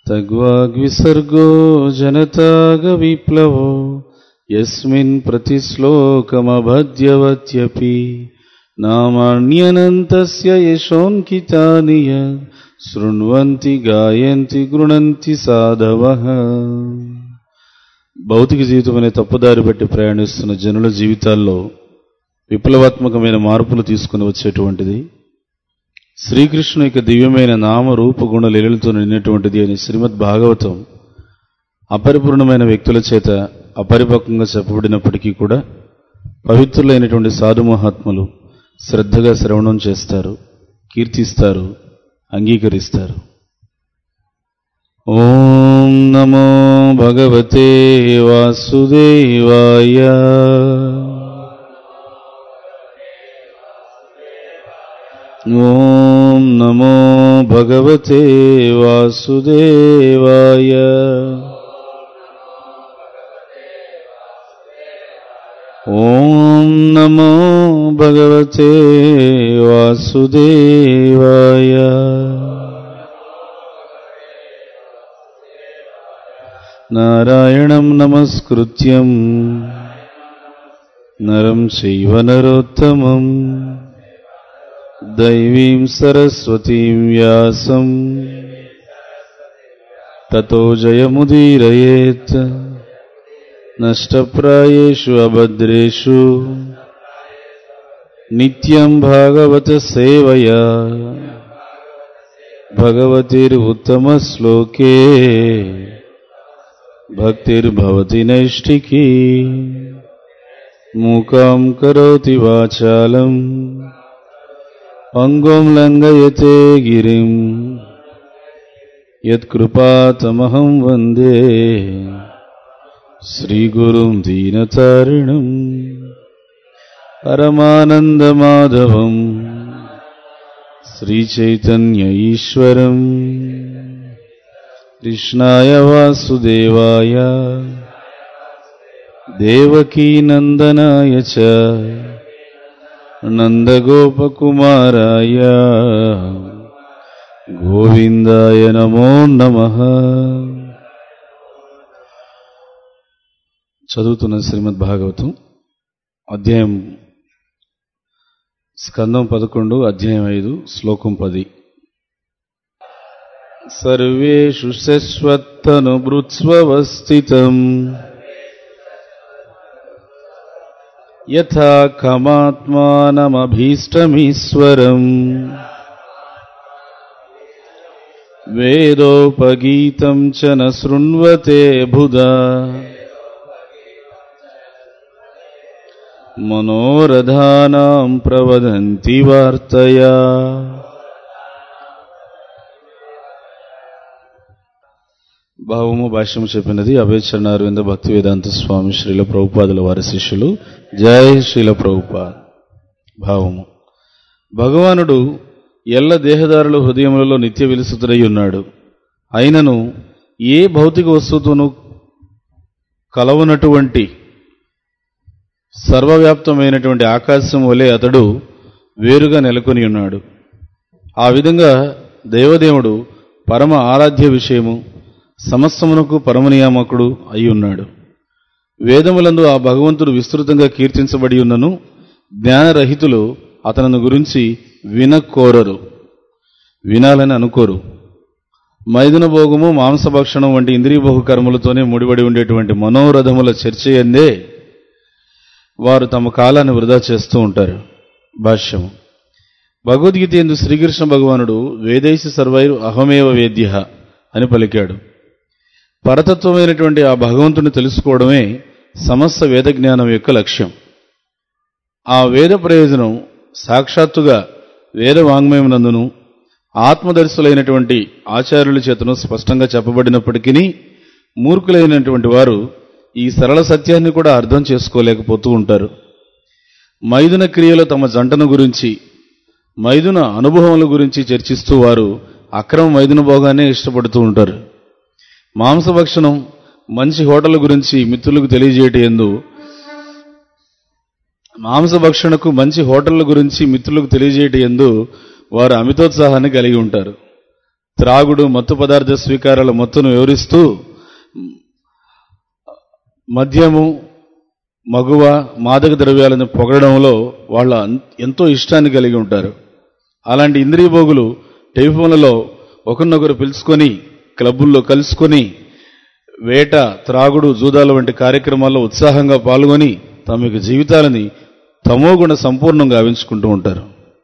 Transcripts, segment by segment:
తగ్వాగ్విసర్గో జనతాగవిప్లవో యస్మిన్ ప్రతిశ్లోకమభద్యవత్యపి నామాన్యనంతస్య యశోన్కితాని శృణ్వంతి గాయంతి గృణంతి సాధవః భౌతిక జీవితం అనే తప్పుదారి బట్టి ప్రయాణిస్తున్న జనుల జీవితాల్లో విప్లవాత్మకమైన మార్పులు తీసుకుని వచ్చేటువంటిది శ్రీకృష్ణు యొక్క దివ్యమైన నామ రూప గుణ లీలలతో నిండినటువంటిది అని శ్రీమద్ భాగవతం అపరిపూర్ణమైన వ్యక్తుల చేత అపరిపక్వంగా చెప్పబడినప్పటికీ కూడా పవిత్రులైనటువంటి సాధు మహాత్ములు శ్రద్ధగా శ్రవణం చేస్తారు కీర్తిస్తారు అంగీకరిస్తారు ఓం నమో భగవతే వాసుదేవాయ ఓం నమో భగవతే వాసుదేవాయ ఓం నమో భగవతే వాసుదేవాయ నారాయణం నమస్కృత్యం నరం చైవ నరోత్తమం దైవీం సరస్వతీం వ్యాసం తతో జయముదీరయేత్ నష్టప్రాయేషు అభద్రేషు నిత్యం భాగవత సేవయా భగవతిరుత్తమశ్లోకే భక్తిర్భవతి నైష్టికీ మూకాం కరోతి వాచాలం అంగోం లంఘయతే గిరిం యత్కృపాతమహం వందే శ్రీగురుం దీనతారిణం పరమానందమాధవం శ్రీచైతన్య ఈశ్వరం కృష్ణాయ వాసుదేవాయ దేవకీనందనాయ చ నందగోపకుమారాయ గోవిందాయ నమో నమ చదువుతున్న శ్రీమద్ భాగవతం అధ్యాయం స్కందం పదకొండు అధ్యాయం ఐదు శ్లోకం పది సర్వేషు శశ్వత్తనుభృత్స్వస్థితం యథా కమాత్మానమభీష్టమీశ్వరం వేదోపగీతం చ న శృణ్వతే బుధా మనోరథానాం ప్రవదంతి వార్తయా భావము భాష్యము చెప్పినది అభయచరణ అరవింద భక్తి వేదాంత స్వామి శ్రీల ప్రభుపాదుల వారి శిష్యులు జయ శ్రీల ప్రభుపాద్ భావము భగవానుడు ఎల్ల దేహదారుల హృదయములలో నిత్య విలుసుతుడై ఉన్నాడు అయినను ఏ భౌతిక వస్తువును కలవనటువంటి సర్వవ్యాప్తమైనటువంటి ఆకాశం వలె అతడు వేరుగా నెలకొని ఉన్నాడు ఆ విధంగా దేవదేవుడు పరమ ఆరాధ్య విషయము సమస్తమునకు పరమనియామకుడు అయి ఉన్నాడు వేదములందు ఆ భగవంతుడు విస్తృతంగా కీర్తించబడి ఉన్నను జ్ఞానరహితులు అతను గురించి వినకోరరు వినాలని అనుకోరు మైదున భోగము మాంసభక్షణం వంటి ఇంద్రియ బహుకర్మలతోనే ముడిపడి ఉండేటువంటి మనోరథముల చర్చ ఎందే వారు తమ కాలాన్ని వృధా చేస్తూ ఉంటారు భాష్యము భగవద్గీత ఎందు శ్రీకృష్ణ భగవానుడు వేదేశి సర్వైరు అహమేవ వేద్య అని పలికాడు పరతత్వమైనటువంటి ఆ భగవంతుని తెలుసుకోవడమే సమస్త వేద జ్ఞానం యొక్క లక్ష్యం ఆ వేద ప్రయోజనం సాక్షాత్తుగా వేద వాంగ్మయమునందును ఆత్మదర్శులైనటువంటి ఆచార్యుల చేతను స్పష్టంగా చెప్పబడినప్పటికీ మూర్ఖులైనటువంటి వారు ఈ సరళ సత్యాన్ని కూడా అర్థం చేసుకోలేకపోతూ ఉంటారు మైదున క్రియలో తమ జంటను గురించి మైదున అనుభవముల గురించి చర్చిస్తూ వారు అక్రమ మైదున భోగానే ఇష్టపడుతూ ఉంటారు మాంసభక్షణం మంచి హోటల్ గురించి మిత్రులకు తెలియజేయటం ఎందు మాంసభక్షణకు మంచి హోటళ్ల గురించి మిత్రులకు తెలియజేయటం ఎందు వారు అమితోత్సాహాన్ని కలిగి ఉంటారు త్రాగుడు మత్తు పదార్థ స్వీకారాల మత్తును వివరిస్తూ మద్యము మగువ మాదక ద్రవ్యాలను పొగడంలో వాళ్ళ అన్- ఎంతో ఇష్టాన్ని కలిగి ఉంటారు అలాంటి ఇంద్రియ భోగులు టెలిఫోన్లలో ఒకరినొకరు పిలుచుకొని క్లబ్బుల్లో కలుసుకొని వేట త్రాగుడు జూదాల వంటి కార్యక్రమాల్లో ఉత్సాహంగా పాల్గొని తమ యొక్క జీవితాలని తమోగుణ సంపూర్ణంగా గావించుకుంటూ ఉంటారు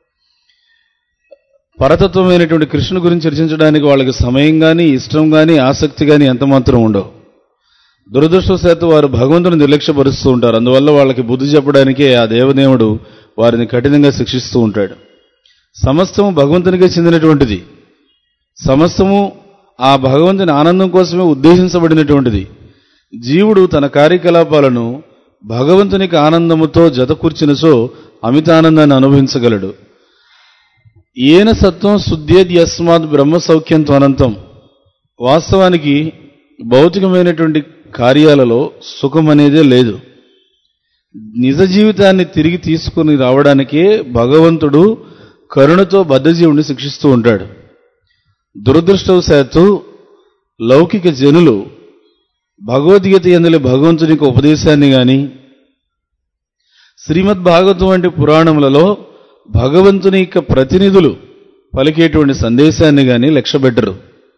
పరతత్వమైనటువంటి కృష్ణుని గురించి చర్చించడానికి వాళ్ళకి సమయం కానీ ఇష్టం కానీ ఆసక్తి కానీ ఎంత మాత్రం ఉండవు దురదృష్టవశాత్తు వారు భగవంతుని నిర్లక్ష్యపరుస్తూ ఉంటారు అందువల్ల వాళ్ళకి బుద్ధి చెప్పడానికే ఆ దేవదేవుడు వారిని కఠినంగా శిక్షిస్తూ ఉంటాడు సమస్తము భగవంతునికే చెందినటువంటిది సమస్తము ఆ భగవంతుని ఆనందం కోసమే ఉద్దేశించబడినటువంటిది జీవుడు తన కార్యకలాపాలను భగవంతునికి ఆనందముతో జతకూర్చినసో అమిత ఆనందాన్ని అనుభవించగలడు ఏన సత్వం శుద్ధేది యస్మాత్ బ్రహ్మ సౌఖ్యంతో అనంతం వాస్తవానికి భౌతికమైనటువంటి కార్యాలలో సుఖం అనేదే లేదు నిజ జీవితాన్ని తిరిగి తీసుకుని రావడానికే భగవంతుడు కరుణతో బద్ధజీవుని శిక్షిస్తూ ఉంటాడు దురదృష్టవశాత్తు లౌకిక జనులు భగవద్గీత ఎందులో భగవంతుని యొక్క ఉపదేశాన్ని గాని శ్రీమద్ భాగవతం వంటి పురాణములలో భగవంతుని యొక్క ప్రతినిధులు పలికేటువంటి సందేశాన్ని గాని లక్ష్యపెట్టరు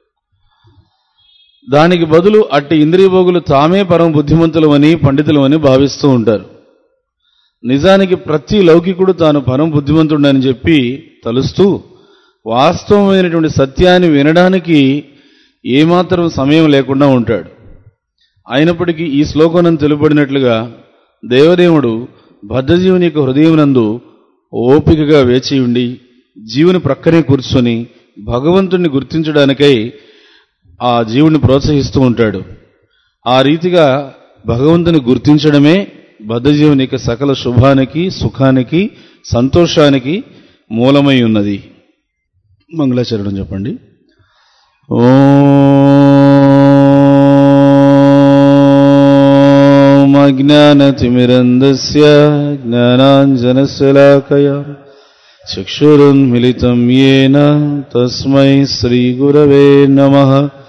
దానికి బదులు అట్టి ఇంద్రియభోగులు తామే పరమ బుద్ధిమంతులమని పండితులమని భావిస్తూ ఉంటారు నిజానికి ప్రతి లౌకికుడు తాను పరమ బుద్ధిమంతుడని చెప్పి తలుస్తూ వాస్తవమైనటువంటి సత్యాన్ని వినడానికి ఏమాత్రం సమయం లేకుండా ఉంటాడు అయినప్పటికీ ఈ శ్లోకనం తెలుపడినట్లుగా దేవదేవుడు బద్ధజీవుని యొక్క హృదయమునందు ఓపికగా వేచి ఉండి జీవుని ప్రక్కనే కూర్చొని భగవంతుణ్ణి గుర్తించడానికై ఆ జీవుని ప్రోత్సహిస్తూ ఉంటాడు ఆ రీతిగా భగవంతుని గుర్తించడమే బద్ధజీవుని యొక్క సకల శుభానికి సుఖానికి సంతోషానికి మూలమై ఉన్నది మంగళాచరణం చెప్పండి ఓం అజ్ఞానతిమిరందస్య జ్ఞానాంజనశలాకయా చక్షురున్మిళితం येन తస్మై శ్రీగురవే నమః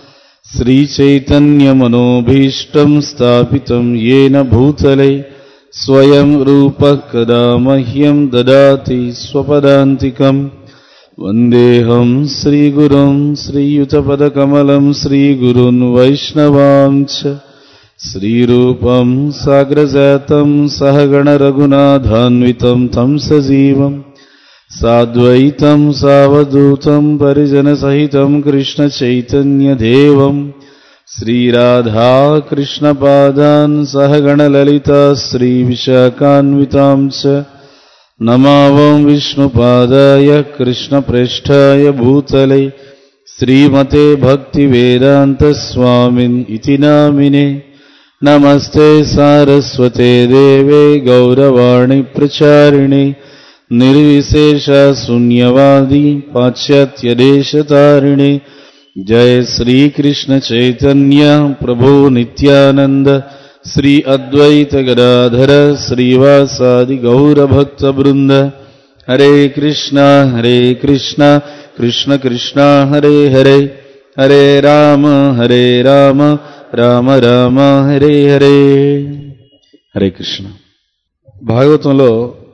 శ్రీచైతన్యమనోభీష్టం స్థాపితం येन భూతలే స్వయం రూపः కదా మహ్యం దదాతి స్వపదాంతికం వందేహం శ్రీగురుం శ్రీయుతపదకమలం శ్రీగురున్ వైష్ణవాం చ శ్రీరూపం సాగ్రజాతం సహగణ రఘునాథాన్వితం తం సజీవం సాద్వైతం సావధూతం పరిజనసహితం కృష్ణచైతన్యదేవం శ్రీరాధాకృష్ణపాదాన్ సహగణలలితా శ్రీవిశాఖాన్వితాం చ నమావం విష్ణుపాదాయ కృష్ణప్రేష్ఠాయ భూతలే శ్రీమతే భక్తివేదాంతస్వామిన్ ఇతి నామినే నమస్తే సారస్వతే దేవే గౌరవాణి ప్రచారిణి నిర్విశేష శూన్యవాది పాశ్చాత్యదేశతారిణి జయ శ్రీకృష్ణ చైతన్య ప్రభు నిత్యానంద శ్రీ అద్వైత గదాధర శ్రీవాసాది గౌరభక్త బృంద హరే కృష్ణ హరే కృష్ణ కృష్ణ కృష్ణ హరే హరే హరే రామ హరే రామ రామ రామ హరే హరే హరే కృష్ణ భాగవతంలో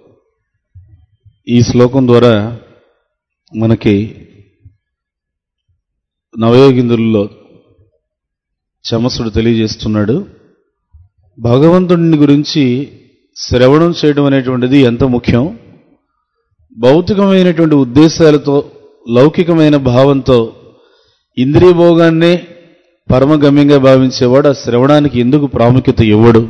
ఈ శ్లోకం ద్వారా మనకి నవయోగిందుల్లో చమసుడు తెలియజేస్తున్నాడు భగవంతుడిని గురించి శ్రవణం చేయడం అనేటువంటిది ఎంత ముఖ్యం భౌతికమైనటువంటి ఉద్దేశాలతో లౌకికమైన భావంతో ఇంద్రియ భోగాన్నే పరమగమ్యంగా భావించేవాడు ఆ శ్రవణానికి ఎందుకు ప్రాముఖ్యత ఇవ్వడు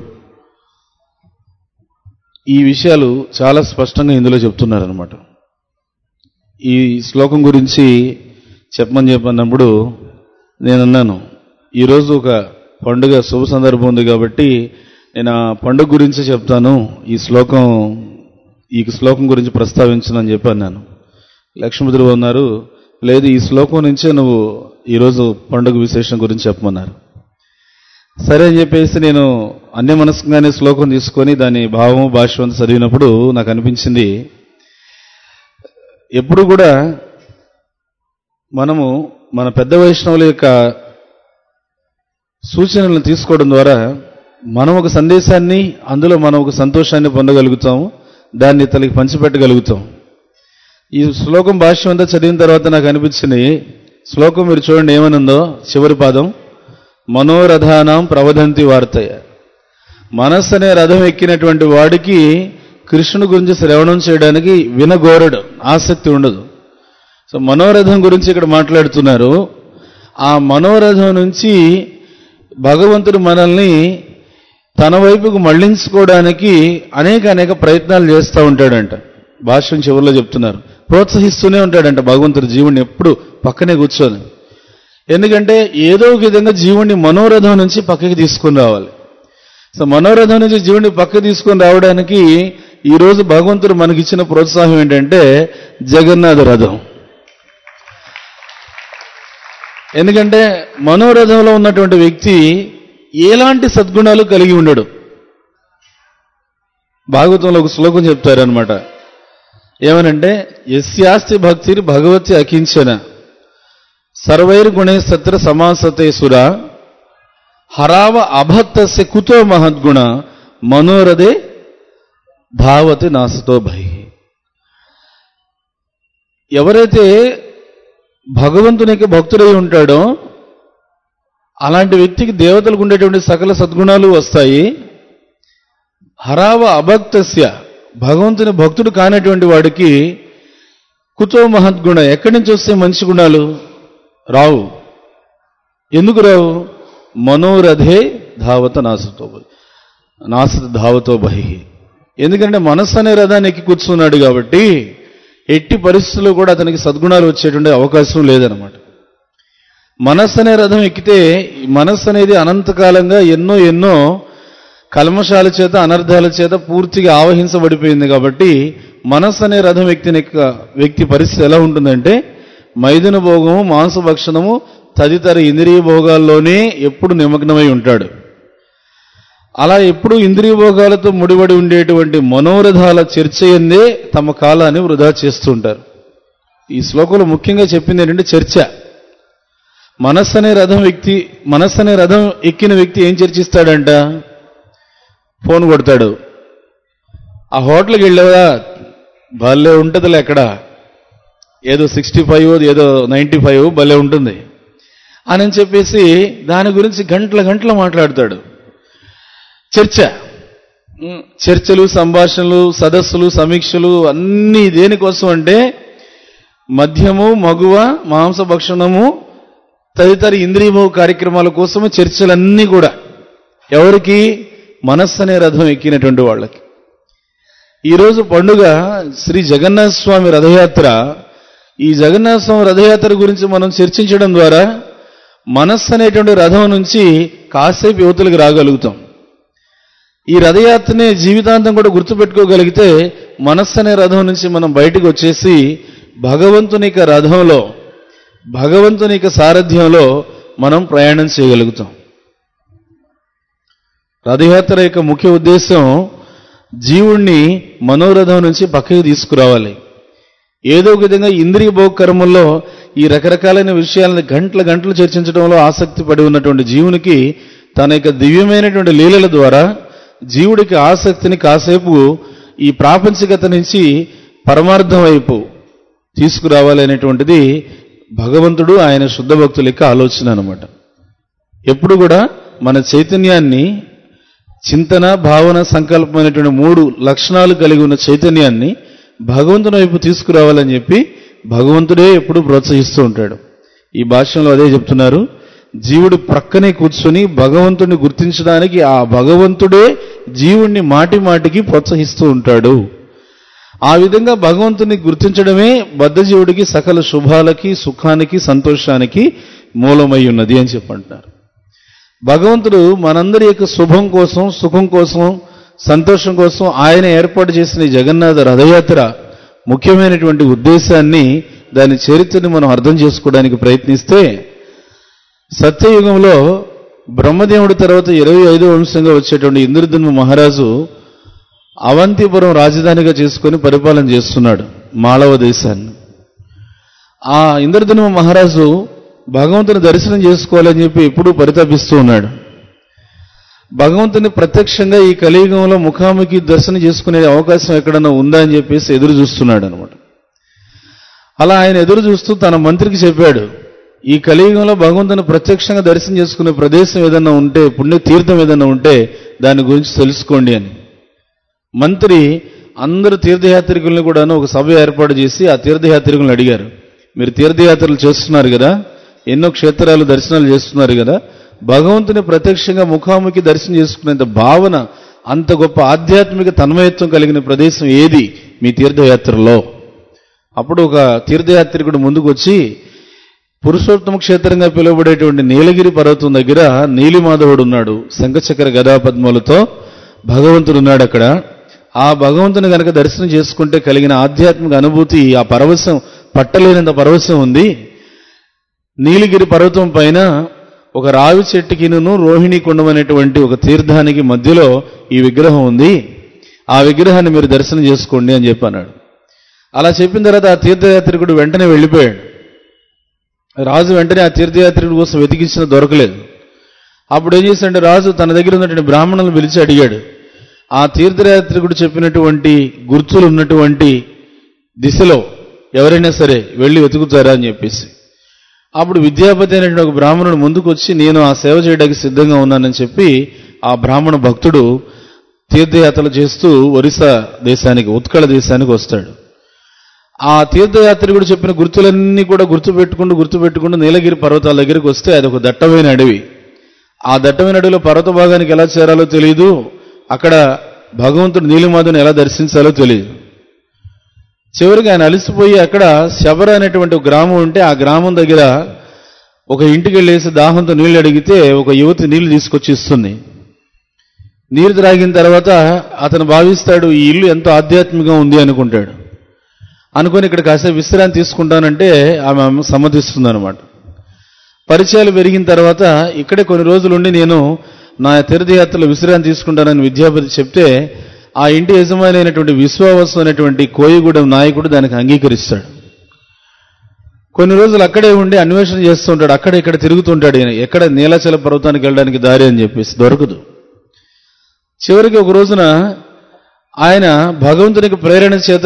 ఈ విషయాలు చాలా స్పష్టంగా ఇందులో చెప్తున్నారనమాట ఈ శ్లోకం గురించి చెప్పమని చెప్పన్నప్పుడు నేను అన్నాను ఈరోజు ఒక పండుగ శుభ సందర్భం ఉంది కాబట్టి నేను ఆ పండుగ గురించి చెప్తాను ఈ శ్లోకం ఈ శ్లోకం గురించి ప్రస్తావించనని చెప్పాను నేను లక్ష్మీధుడు ఉన్నారు లేదు ఈ శ్లోకం నుంచే నువ్వు ఈరోజు పండుగ విశేషం గురించి చెప్పమన్నారు సరే అని చెప్పేసి నేను అన్య మనస్కంగానే శ్లోకం తీసుకొని దాని భావము భాష్యం అంతా చదివినప్పుడు నాకు అనిపించింది ఎప్పుడు కూడా మనము మన పెద్ద వైష్ణవుల యొక్క సూచనలను తీసుకోవడం ద్వారా మనం ఒక సందేశాన్ని అందులో మనం ఒక సంతోషాన్ని పొందగలుగుతాము దాన్ని ఇతరులకి పంచిపెట్టగలుగుతాం ఈ శ్లోకం భాష్యం అంతా చదివిన తర్వాత నాకు అనిపించింది శ్లోకం మీరు చూడండి ఏమనుందో చివరి పాదం మనోరథానం ప్రవదంతి వార్తయ మనస్సు అనే రథం ఎక్కినటువంటి వాడికి కృష్ణుని గురించి శ్రవణం చేయడానికి వినగోరడు ఆసక్తి ఉండదు సో మనోరథం గురించి ఇక్కడ మాట్లాడుతున్నారు ఆ మనోరథం నుంచి భగవంతుడు మనల్ని తన వైపుకు మళ్లించుకోవడానికి అనేక అనేక ప్రయత్నాలు చేస్తూ ఉంటాడంట భాష్యం చివరిలో చెప్తున్నారు ప్రోత్సహిస్తూనే ఉంటాడంట భగవంతుడు జీవుణ్ణి ఎప్పుడు పక్కనే కూర్చొని ఎందుకంటే ఏదో ఒక విధంగా జీవుణ్ణి మనోరథం నుంచి పక్కకి తీసుకుని రావాలి సో మనోరథం నుంచి జీవుని పక్క తీసుకొని రావడానికి ఈ రోజు భగవంతుడు మనకిచ్చిన ప్రోత్సాహం ఏంటంటే జగన్నాథ రథం ఎందుకంటే మనోరథంలో ఉన్నటువంటి వ్యక్తి ఎలాంటి సద్గుణాలు కలిగి ఉండడు భాగవతంలో ఒక శ్లోకం చెప్తారనమాట ఏమనంటే యస్యాస్తి భక్తిర్ భగవతి అకించన సర్వైర్గుణే సత్ర సమాసతే సుర హరావ అభక్తస్య కుతో మహద్గుణ మనోరథే ధావతి నాసతో భై ఎవరైతే భగవంతునికి భక్తుడై ఉంటాడో అలాంటి వ్యక్తికి దేవతలకు ఉండేటువంటి సకల సద్గుణాలు వస్తాయి హరావ అభక్తస్య భగవంతుని భక్తుడు కానటువంటి వాడికి కుతో మహద్గుణ ఎక్కడి నుంచి వస్తే మంచి గుణాలు రావు ఎందుకు రావు మనోరథే ధావత నాసతో బహి నాసత ధావతో బహి ఎందుకంటే మనస్సు అనే రథాన్ని ఎక్కి కూర్చున్నాడు కాబట్టి ఎట్టి పరిస్థితుల్లో కూడా అతనికి సద్గుణాలు వచ్చేటువంటి అవకాశం లేదనమాట మనస్సు అనే రథం ఎక్కితే ఈ మనస్సు అనేది అనంతకాలంగా ఎన్నో ఎన్నో కల్మషాల చేత అనర్థాల చేత పూర్తిగా ఆవహించబడిపోయింది కాబట్టి మనస్సు అనే రథం ఎక్కిన యొక్క వ్యక్తి పరిస్థితి ఎలా ఉంటుందంటే మైదున భోగము మాంసభక్షణము తదితర ఇంద్రియ భోగాల్లోనే ఎప్పుడు నిమగ్నమై ఉంటాడు అలా ఎప్పుడు ఇంద్రియ భోగాలతో ముడిపడి ఉండేటువంటి మనోరథాల చర్చ ఎందే తమ కాలాన్ని వృధా చేస్తూ ఉంటారు ఈ శ్లోకంలో ముఖ్యంగా చెప్పింది ఏంటంటే చర్చ మనస్సు అనే రథం వ్యక్తి మనస్సు అనే రథం ఎక్కిన వ్యక్తి ఏం చర్చిస్తాడంట ఫోన్ కొడతాడు ఆ హోటల్కి వెళ్ళావా భలే ఉంటుందిలే ఎక్కడ ఏదో సిక్స్టీ ఫైవ్ ఏదో నైంటీ ఫైవ్ భలే ఉంటుంది అని చెప్పేసి దాని గురించి గంటల గంటలు మాట్లాడతాడు చర్చ ఉమ్, చర్చలు సంభాషణలు సదస్సులు సమీక్షలు అన్నీ దేనికోసం అంటే మద్యము మగువ మాంసభక్షణము తదితర ఇంద్రియభోగ కార్యక్రమాల కోసము చర్చలన్నీ కూడా ఎవరికి మనస్సు అనే రథం ఎక్కినటువంటి వాళ్ళకి ఈరోజు పండుగ శ్రీ జగన్నాథ స్వామి రథయాత్ర ఈ జగన్నాథ స్వామి రథయాత్ర గురించి మనం చర్చించడం ద్వారా మనస్సు అనేటువంటి రథం నుంచి కాసేపు యువతులకు రాగలుగుతాం ఈ రథయాత్రని జీవితాంతం కూడా గుర్తుపెట్టుకోగలిగితే మనస్సు అనే రథం నుంచి మనం బయటకు వచ్చేసి భగవంతుని యొక్క రథంలో భగవంతుని యొక్క సారథ్యంలో మనం ప్రయాణం చేయగలుగుతాం రథయాత్ర యొక్క ముఖ్య ఉద్దేశం జీవుణ్ణి మనోరథం నుంచి పక్కకి తీసుకురావాలి ఏదో ఒక విధంగా ఇంద్రియ భోగకర్మల్లో ఈ రకరకాలైన విషయాలను గంటల గంటలు చర్చించడంలో ఆసక్తి పడి ఉన్నటువంటి జీవునికి తన యొక్క దివ్యమైనటువంటి లీలల ద్వారా జీవుడికి ఆసక్తిని కాసేపు ఈ ప్రాపంచికత నుంచి పరమార్థం వైపు తీసుకురావాలి అనేటువంటిది భగవంతుడు ఆయన శుద్ధ భక్తుల యొక్క ఆలోచన అనమాట ఎప్పుడు కూడా మన చైతన్యాన్ని చింతన భావన సంకల్పమైనటువంటి మూడు లక్షణాలు కలిగి ఉన్న చైతన్యాన్ని భగవంతుని వైపు తీసుకురావాలని చెప్పి భగవంతుడే ఎప్పుడు ప్రోత్సహిస్తూ ఉంటాడు ఈ భాష్యంలో అదే చెప్తున్నారు జీవుడు ప్రక్కనే కూర్చొని భగవంతుడిని గుర్తించడానికి ఆ భగవంతుడే జీవుణ్ణి మాటి మాటికి ప్రోత్సహిస్తూ ఉంటాడు ఆ విధంగా భగవంతుని గుర్తించడమే బద్ధజీవుడికి సకల శుభాలకి సుఖానికి సంతోషానికి మూలమై ఉన్నది అని చెప్పంటున్నారు భగవంతుడు మనందరి యొక్క శుభం కోసం సుఖం కోసం సంతోషం కోసం ఆయన ఏర్పాటు చేసిన ఈ జగన్నాథ రథయాత్ర ముఖ్యమైనటువంటి ఉద్దేశాన్ని దాని చరిత్రని మనం అర్థం చేసుకోవడానికి ప్రయత్నిస్తే సత్యయుగంలో బ్రహ్మదేవుడి తర్వాత ఇరవై ఐదో వంశంగా వచ్చేటువంటి ఇంద్రధన్మ మహారాజు అవంతిపురం రాజధానిగా చేసుకొని పరిపాలన చేస్తున్నాడు మాళవ దేశాన్ని ఆ ఇంద్రధనుమ మహారాజు భగవంతుని దర్శనం చేసుకోవాలని చెప్పి ఎప్పుడూ పరితపిస్తూ ఉన్నాడు భగవంతుని ప్రత్యక్షంగా ఈ కలియుగంలో ముఖాముఖి దర్శనం చేసుకునే అవకాశం ఎక్కడన్నా ఉందా అని చెప్పేసి ఎదురు చూస్తున్నాడు అనమాట అలా ఆయన ఎదురు చూస్తూ తన మంత్రికి చెప్పాడు ఈ కలియుగంలో భగవంతుని ప్రత్యక్షంగా దర్శనం చేసుకునే ప్రదేశం ఏదన్నా ఉంటే పుణ్య తీర్థం ఏదన్నా ఉంటే దాని గురించి తెలుసుకోండి అని మంత్రి అందరు తీర్థయాత్రికులను కూడాను ఒక సభ ఏర్పాటు చేసి ఆ తీర్థయాత్రికులను అడిగారు మీరు తీర్థయాత్రలు చేస్తున్నారు కదా ఎన్నో క్షేత్రాలు దర్శనాలు చేస్తున్నారు కదా భగవంతుని ప్రత్యక్షంగా ముఖాముఖి దర్శనం చేసుకునేంత భావన అంత గొప్ప ఆధ్యాత్మిక తన్మయత్వం కలిగిన ప్రదేశం ఏది మీ తీర్థయాత్రలో అప్పుడు ఒక తీర్థయాత్రికుడు ముందుకు వచ్చి పురుషోత్తమ క్షేత్రంగా పిలువబడేటువంటి నీలగిరి పర్వతం దగ్గర నీలిమాధవుడు ఉన్నాడు శంఖచక్ర గదా పద్మలతో భగవంతుడు ఉన్నాడు అక్కడ ఆ భగవంతుని గనక దర్శనం చేసుకుంటే కలిగిన ఆధ్యాత్మిక అనుభూతి ఆ పరవశం పట్టలేనంత పరవశం ఉంది నీలగిరి పర్వతం పైన ఒక రావి చెట్టుకిను రోహిణి కుండం అనేటువంటి ఒక తీర్థానికి మధ్యలో ఈ విగ్రహం ఉంది ఆ విగ్రహాన్ని మీరు దర్శనం చేసుకోండి అని చెప్పన్నాడు అలా చెప్పిన తర్వాత ఆ తీర్థయాత్రికుడు వెంటనే వెళ్ళిపోయాడు రాజు వెంటనే ఆ తీర్థయాత్రికుడి కోసం వెతికించిన దొరకలేదు అప్పుడు ఏం చేశాడంటే రాజు తన దగ్గర ఉన్నటువంటి బ్రాహ్మణులను పిలిచి అడిగాడు ఆ తీర్థయాత్రికుడు చెప్పినటువంటి గుర్తులు ఉన్నటువంటి దిశలో ఎవరైనా సరే వెళ్ళి వెతుకుతారా అని చెప్పేసి అప్పుడు విద్యాపతి అనేటువంటి ఒక బ్రాహ్మణుడు ముందుకు వచ్చి నేను ఆ సేవ చేయడానికి సిద్ధంగా ఉన్నానని చెప్పి ఆ బ్రాహ్మణ భక్తుడు తీర్థయాత్రలు చేస్తూ ఒరిస్సా దేశానికి ఉత్కళ దేశానికి వస్తాడు ఆ తీర్థయాత్రికుడు చెప్పిన గుర్తులన్నీ కూడా గుర్తుపెట్టుకుంటూ గుర్తుపెట్టుకుంటూ నీలగిరి పర్వతాల దగ్గరికి వస్తే అది ఒక దట్టమైన అడవి ఆ దట్టమైన అడవిలో పర్వత భాగానికి ఎలా చేరాలో తెలియదు అక్కడ భగవంతుడు నీలిమాధుని ఎలా దర్శించాలో తెలియదు చివరికి ఆయన అలసిపోయి అక్కడ శబర అనేటువంటి ఒక గ్రామం ఉంటే ఆ గ్రామం దగ్గర ఒక ఇంటికి వెళ్ళేసి దాహంతో నీళ్లు అడిగితే ఒక యువతి నీళ్లు తీసుకొచ్చి ఇస్తుంది నీరు త్రాగిన తర్వాత అతను భావిస్తాడు ఈ ఇల్లు ఎంతో ఆధ్యాత్మికంగా ఉంది అనుకుంటాడు అనుకొని ఇక్కడ కాసేపు విశ్రాంతి తీసుకుంటానంటే ఆమె సమ్మతిస్తుంది అనమాట పరిచయాలు పెరిగిన తర్వాత ఇక్కడే కొన్ని రోజులు ఉండి నేను నా తీర్థయాత్రలో విశ్రాంతి తీసుకుంటానని విద్యాపతి చెప్తే ఆ ఇంటి యజమాని అయినటువంటి విశ్వావసు అనేటువంటి కోయిగూడెం నాయకుడు దానికి అంగీకరిస్తాడు కొన్ని రోజులు అక్కడే ఉండి అన్వేషణ చేస్తూ ఉంటాడు అక్కడ ఇక్కడ తిరుగుతుంటాడు ఈయన ఎక్కడ నీలాచల పర్వతానికి వెళ్ళడానికి దారి అని చెప్పేసి దొరకదు చివరికి ఒక రోజున ఆయన భగవంతునికి ప్రేరణ చేత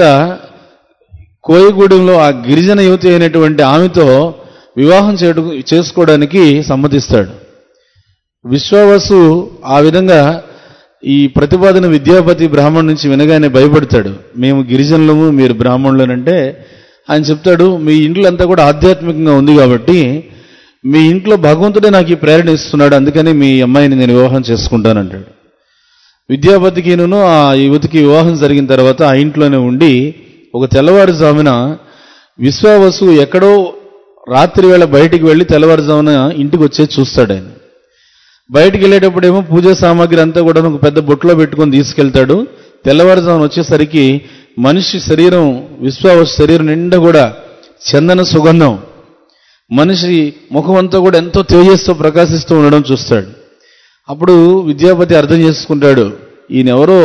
కోయిగూడెంలో ఆ గిరిజన యువతి అయినటువంటి ఆమెతో వివాహం చేయడం చేసుకోవడానికి సమ్మతిస్తాడు విశ్వవసు ఆ విధంగా ఈ ప్రతిపాదన విద్యాపతి బ్రాహ్మణ్ నుంచి వినగానే భయపడతాడు మేము గిరిజనులము మీరు బ్రాహ్మణులనంటే ఆయన చెప్తాడు మీ ఇంట్లో అంతా కూడా ఆధ్యాత్మికంగా ఉంది కాబట్టి మీ ఇంట్లో భగవంతుడే నాకు ఈ ప్రేరణ ఇస్తున్నాడు అందుకని మీ అమ్మాయిని నేను వివాహం చేసుకుంటానంటాడు విద్యాపతికిను ఆ యువతికి వివాహం జరిగిన తర్వాత ఆ ఇంట్లోనే ఉండి ఒక తెల్లవారుజామున విశ్వావసు ఎక్కడో రాత్రి వేళ బయటికి వెళ్ళి తెల్లవారుజామున ఇంటికి వచ్చేది చూస్తాడు ఆయన బయటికి వెళ్ళేటప్పుడేమో పూజా సామాగ్రి అంతా కూడా ఒక పెద్ద బొట్లో పెట్టుకొని తీసుకెళ్తాడు తెల్లవారుజామున వచ్చేసరికి మనిషి శరీరం విశ్వావసు శరీరం నిండా కూడా చందన సుగంధం మనిషి ముఖం అంతా కూడా ఎంతో తేజస్తో ప్రకాశిస్తూ ఉండడం చూస్తాడు అప్పుడు విద్యాపతి అర్థం చేసుకుంటాడు ఈయన ఎవరో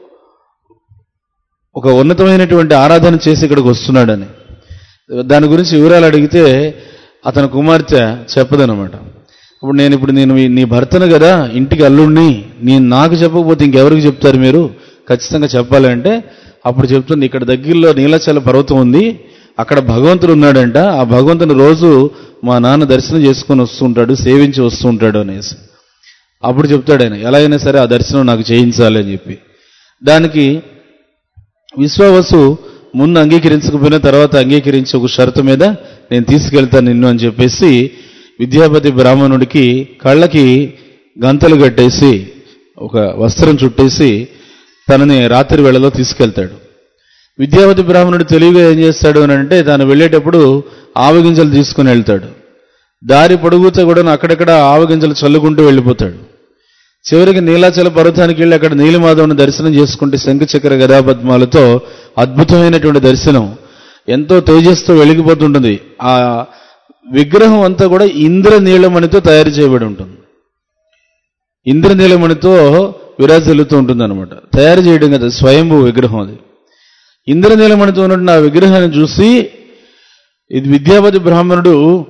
ఒక ఉన్నతమైనటువంటి ఆరాధన చేసి ఇక్కడికి వస్తున్నాడని దాని గురించి వివరాలు అడిగితే అతని కుమార్తె చెప్పదనమాట ఇప్పుడు నేను ఇప్పుడు నేను నీ భర్తను కదా ఇంటికి అల్లుడిని నేను నాకు చెప్పకపోతే ఇంకెవరికి చెప్తారు మీరు ఖచ్చితంగా చెప్పాలంటే అప్పుడు చెప్తుంది ఇక్కడ దగ్గరలో నీలాచల పర్వతం ఉంది అక్కడ భగవంతుడు ఉన్నాడంట ఆ భగవంతుని రోజు మా నాన్న దర్శనం చేసుకొని వస్తుంటాడు సేవించి వస్తుంటాడు అనేసి అప్పుడు చెప్తాడు ఆయన ఎలా అయినా సరే ఆ దర్శనం నాకు చేయించాలి అని చెప్పి దానికి విశ్వావసు ముందు అంగీకరించకపోయిన తర్వాత అంగీకరించి ఒక షరతు మీద నేను తీసుకెళ్తాను నిన్ను అని చెప్పేసి విద్యాపతి బ్రాహ్మణుడికి కళ్ళకి గంతలు కట్టేసి ఒక వస్త్రం చుట్టేసి తనని రాత్రి వేళలో తీసుకెళ్తాడు విద్యావతి బ్రాహ్మణుడు తెలివిగా ఏం చేస్తాడు అని అంటే తాను వెళ్ళేటప్పుడు ఆవగింజలు తీసుకుని వెళ్తాడు దారి పొడుగుతో కూడా అక్కడక్కడ ఆవగింజలు చల్లుకుంటూ వెళ్ళిపోతాడు చివరికి నీలాచల పర్వతానికి వెళ్ళి అక్కడ నీలిమాధవుని దర్శనం చేసుకుంటే శంఖచక్ర గదాపద్మాలతో అద్భుతమైనటువంటి దర్శనం ఎంతో తేజస్తో వెలిగిపోతుంటుంది ఆ విగ్రహం అంతా కూడా ఇంద్రనీలమణితో తయారు చేయబడి ఉంటుంది ఇంద్రనీలమణితో విరాజిల్లుతూ ఉంటుంది అనమాట తయారు చేయడం కదా స్వయంభూ విగ్రహం అది ఇంద్రనీలమణితో ఉన్నటువంటి ఆ విగ్రహాన్ని చూసి ఇది విద్యాపతి బ్రాహ్మణుడు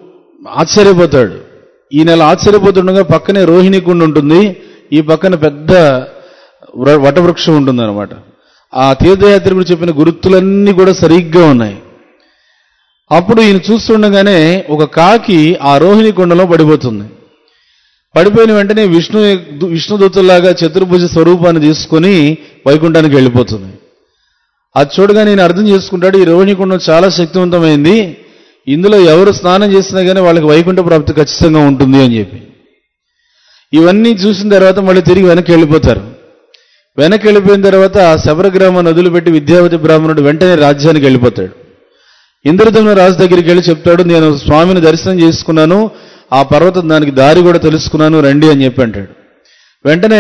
ఆశ్చర్యపోతాడు ఈ నెల ఆశ్చర్యపోతుండగా పక్కనే రోహిణి కుండ ఉంటుంది ఈ పక్కన పెద్ద వ్ర- వటవృక్షం ఉంటుంది అనమాట ఆ తీర్థయాత్రికుడు చెప్పిన గుర్తులన్నీ కూడా సరిగ్గా ఉన్నాయి అప్పుడు ఈయన చూస్తుండగానే ఒక కాకి ఆ రోహిణి కొండలో పడిపోతుంది పడిపోయిన వెంటనే విష్ణు విష్ణుదూతుల్లాగా చతుర్భుజ స్వరూపాన్ని తీసుకొని వైకుంఠానికి వెళ్ళిపోతుంది అది చూడగా నేను అర్థం చేసుకుంటాడు ఈ రోహిణి కుండం చాలా శక్తివంతమైంది ఇందులో ఎవరు స్నానం చేసినా కానీ వాళ్ళకి వైకుంఠ ప్రాప్తి ఖచ్చితంగా ఉంటుంది అని చెప్పి ఇవన్నీ చూసిన తర్వాత మళ్ళీ తిరిగి వెనక్కి వెళ్ళిపోతారు వెనక్కి వెళ్ళిపోయిన తర్వాత ఆ శబరగ్రామాన్ని వదిలిపెట్టి విద్యావతి బ్రాహ్మణుడు వెంటనే రాజ్యానికి వెళ్ళిపోతాడు ఇంద్రదమ్న రాజు దగ్గరికి వెళ్ళి చెప్తాడు నేను స్వామిని దర్శనం చేసుకున్నాను ఆ పర్వతం దానికి దారి కూడా తెలుసుకున్నాను రండి అని చెప్పి అంటాడు వెంటనే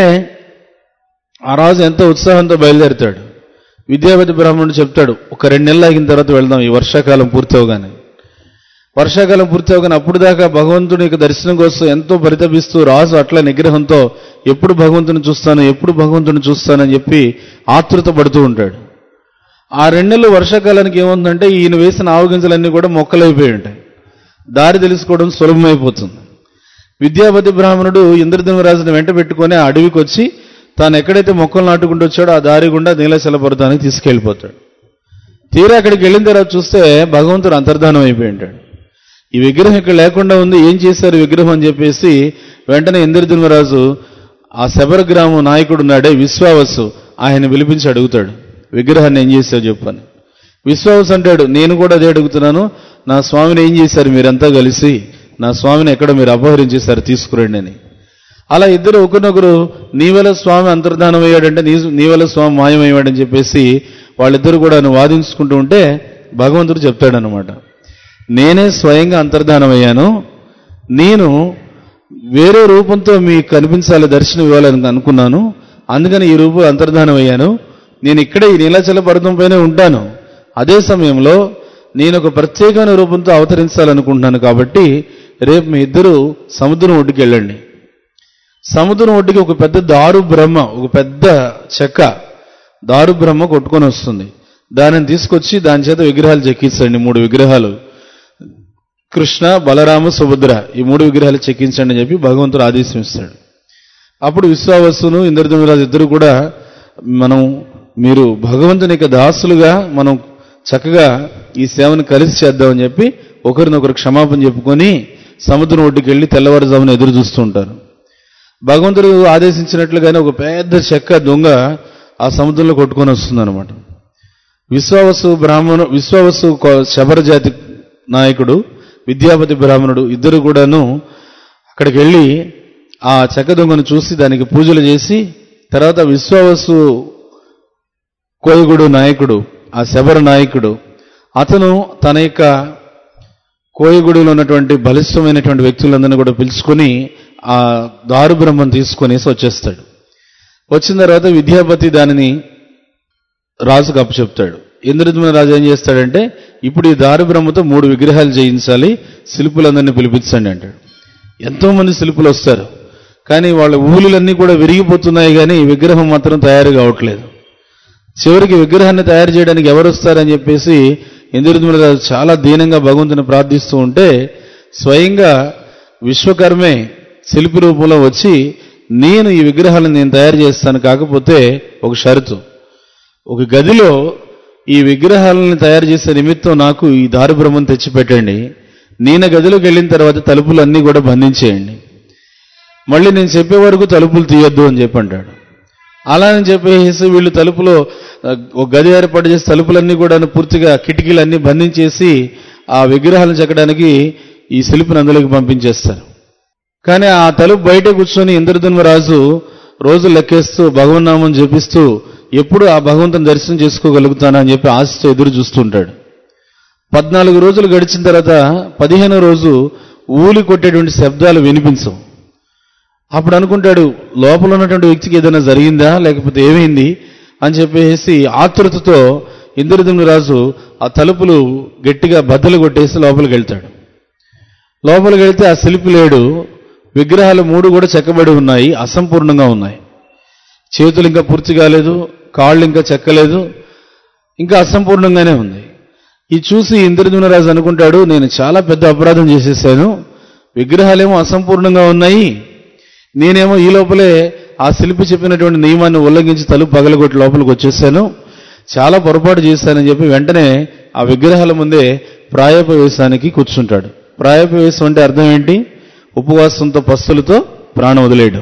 ఆ రాజు ఎంతో ఉత్సాహంతో బయలుదేరుతాడు విద్యావతి బ్రాహ్మణుడు చెప్తాడు ఒక రెండు నెలలు ఆగిన తర్వాత వెళ్దాం ఈ వర్షాకాలం పూర్తవగానే వర్షాకాలం పూర్తవగానే అప్పుడు దాకా భగవంతుని యొక్క దర్శనం కోసం ఎంతో పరితపిస్తూ రాజు అట్లా నిగ్రహంతో ఎప్పుడు భగవంతుని చూస్తాను ఎప్పుడు భగవంతుని చూస్తానని చెప్పి ఆతృత పడుతూ ఉంటాడు ఆ రెండు నెలలు వర్షాకాలానికి ఏముందంటే ఈయన వేసిన ఆవగింజలన్నీ కూడా మొక్కలైపోయి ఉంటాయి దారి తెలుసుకోవడం సులభమైపోతుంది విద్యాపతి బ్రాహ్మణుడు ఇంద్రధనురాజుని వెంట పెట్టుకొని ఆ అడవికి వచ్చి తాను ఎక్కడైతే మొక్కలు నాటుకుంటూ వచ్చాడో ఆ దారి గుండా నీలశల పర్వతానికి తీసుకెళ్ళిపోతాడు తీరా అక్కడికి వెళ్ళిన తర్వాత చూస్తే భగవంతుడు అంతర్ధానం అయిపోయి ఉంటాడు ఈ విగ్రహం ఇక్కడ లేకుండా ఉంది ఏం చేశారు విగ్రహం అని చెప్పేసి వెంటనే ఇంద్రధనురాజు ఆ శబర గ్రామం నాయకుడు ఉన్నాడే విశ్వావసు ఆయన పిలిపించి అడుగుతాడు విగ్రహాన్ని ఏం చేశావు చెప్పని విశ్వావసు అంటాడు నేను కూడా అదే అడుగుతున్నాను నా స్వామిని ఏం చేశారు మీరంతా కలిసి నా స్వామిని ఎక్కడ మీరు అపహరించేశారు తీసుకురండి అని అలా ఇద్దరు ఒకరినొకరు నీవల స్వామి అంతర్ధానం అయ్యాడంటే నీ నీవల స్వామి మాయమయ్యాడని చెప్పేసి వాళ్ళిద్దరు కూడా వాదించుకుంటూ ఉంటే భగవంతుడు చెప్తాడనమాట నేనే స్వయంగా అంతర్ధానం అయ్యాను నేను వేరే రూపంతో మీకు కనిపించాలి దర్శనం ఇవ్వాలని అనుకున్నాను అందుకని ఈ రూపం అంతర్ధానం అయ్యాను నేను ఇక్కడే ఈ నీలాచల పర్వతం పైన ఉంటాను అదే సమయంలో నేను ఒక ప్రత్యేకమైన రూపంతో అవతరించాలనుకుంటున్నాను కాబట్టి రేపు మీ ఇద్దరు సముద్రం ఒడ్డుకి వెళ్ళండి సముద్రం ఒడ్డుకి ఒక పెద్ద దారు బ్రహ్మ ఒక పెద్ద చెక్క దారు బ్రహ్మ కొట్టుకొని వస్తుంది దానిని తీసుకొచ్చి దాని చేత విగ్రహాలు చెక్కించండి మూడు విగ్రహాలు కృష్ణ బలరామ సుభద్ర ఈ మూడు విగ్రహాలు చెక్కించండి అని చెప్పి భగవంతుడు ఆదేశం ఇస్తాడు అప్పుడు విశ్వావసును ఇంద్రధనురాజు ఇద్దరు కూడా మనం మీరు భగవంతుని యొక్క దాసులుగా మనం చక్కగా ఈ సేవను కలిసి చేద్దామని చెప్పి ఒకరినొకరు క్షమాపణ చెప్పుకొని సముద్రం ఒడ్డుకి వెళ్ళి తెల్లవారుజామున ఎదురు చూస్తూ ఉంటారు భగవంతుడు ఆదేశించినట్లుగానే ఒక పెద్ద చెక్క దొంగ ఆ సముద్రంలో కొట్టుకొని వస్తుందన్నమాట విశ్వావసు బ్రాహ్మణు విశ్వావసు కొ- శబర జాతి నాయకుడు విద్యాపతి బ్రాహ్మణుడు ఇద్దరు కూడాను అక్కడికి వెళ్ళి ఆ చెక్క దొంగను చూసి దానికి పూజలు చేసి తర్వాత విశ్వావసు కోయగుడు నాయకుడు ఆ శబర నాయకుడు అతను తన యొక్క కోయగుడిలో ఉన్నటువంటి బలిష్టమైనటువంటి వ్యక్తులందరినీ కూడా పిలుచుకొని ఆ దారు బ్రహ్మను తీసుకొనేసి వచ్చేస్తాడు వచ్చిన తర్వాత విద్యాపతి దానిని రాజుకు అప్పచెప్తాడు ఇంద్రద్యుమ్న రాజు ఏం చేస్తాడంటే ఇప్పుడు ఈ దారు బ్రహ్మతో మూడు విగ్రహాలు చేయించాలి శిల్పులందరినీ పిలిపించండి అంటాడు ఎంతో మంది శిల్పులు వస్తారు కానీ వాళ్ళ ఊలులన్నీ కూడా విరిగిపోతున్నాయి కానీ ఈ విగ్రహం మాత్రం తయారు కావట్లేదు చివరికి విగ్రహాన్ని తయారు చేయడానికి ఎవరు వస్తారని చెప్పేసి ఇంద్రద్యుమ్న రాజు చాలా దీనంగా భగవంతుని ప్రార్థిస్తూ ఉంటే స్వయంగా విశ్వకర్మే శిల్పి రూపంలో వచ్చి నేను ఈ విగ్రహాలను నేను తయారు చేస్తాను కాకపోతే ఒక షరతు ఒక గదిలో ఈ విగ్రహాలను తయారు చేసే నిమిత్తం నాకు ఈ దారు బ్రహ్మం తెచ్చిపెట్టండి నేను గదిలోకి వెళ్ళిన తర్వాత తలుపులన్నీ కూడా బంధించేయండి మళ్ళీ నేను చెప్పే వరకు తలుపులు తీయొద్దు అని చెప్పి అంటాడు అలా అని చెప్పేసి వీళ్ళు తలుపులో ఆ, ఒక గది ఏర్పాటు చేసి తలుపులన్నీ కూడా పూర్తిగా కిటికీలన్నీ బంధించేసి ఆ విగ్రహాలను చెక్కడానికి ఈ శిల్పిని అందులోకి పంపించేస్తారు కానీ ఆ తలుపు బయట కూర్చొని ఇంద్రధనుమరాజు రోజు లెక్కేస్తూ భగవన్నామం జపిస్తూ ఎప్పుడు ఆ భగవంతుని దర్శనం చేసుకోగలుగుతానా అని చెప్పి ఆశతో ఎదురు చూస్తుంటాడు పద్నాలుగు రోజులు గడిచిన తర్వాత పదిహేనో రోజు ఊలి కొట్టేటువంటి శబ్దాలు వినిపించవు అప్పుడు అనుకుంటాడు లోపల ఉన్నటువంటి వ్యక్తికి ఏదైనా జరిగిందా లేకపోతే ఏమైంది అని చెప్పేసి ఆతృతతో ఇంద్రదుమ్ని రాజు ఆ తలుపులు గట్టిగా బద్దలు కొట్టేసి లోపలికి వెళ్తాడు లోపలికి వెళ్తే ఆ శిల్పి లేడు విగ్రహాలు మూడు కూడా చెక్కబడి ఉన్నాయి అసంపూర్ణంగా ఉన్నాయి చేతులు ఇంకా పూర్తి కాలేదు కాళ్ళు ఇంకా చెక్కలేదు ఇంకా అసంపూర్ణంగానే ఉంది ఇది చూసి ఇంద్రద్యుమ్నరాజు అనుకుంటాడు నేను చాలా పెద్ద అపరాధం చేసేసాను విగ్రహాలేమో అసంపూర్ణంగా ఉన్నాయి నేనేమో ఈ లోపలే ఆ శిల్పి చెప్పినటువంటి నియమాన్ని ఉల్లంఘించి తలుపు పగలగొట్టి లోపలికి వచ్చేసాను చాలా పొరపాటు చేశానని చెప్పి వెంటనే ఆ విగ్రహాల ముందే ప్రాయోపవేశానికి కూర్చుంటాడు ప్రాయోపవేశం అంటే అర్థం ఏంటి ఉపవాసంతో పస్తులతో ప్రాణం వదిలేయడం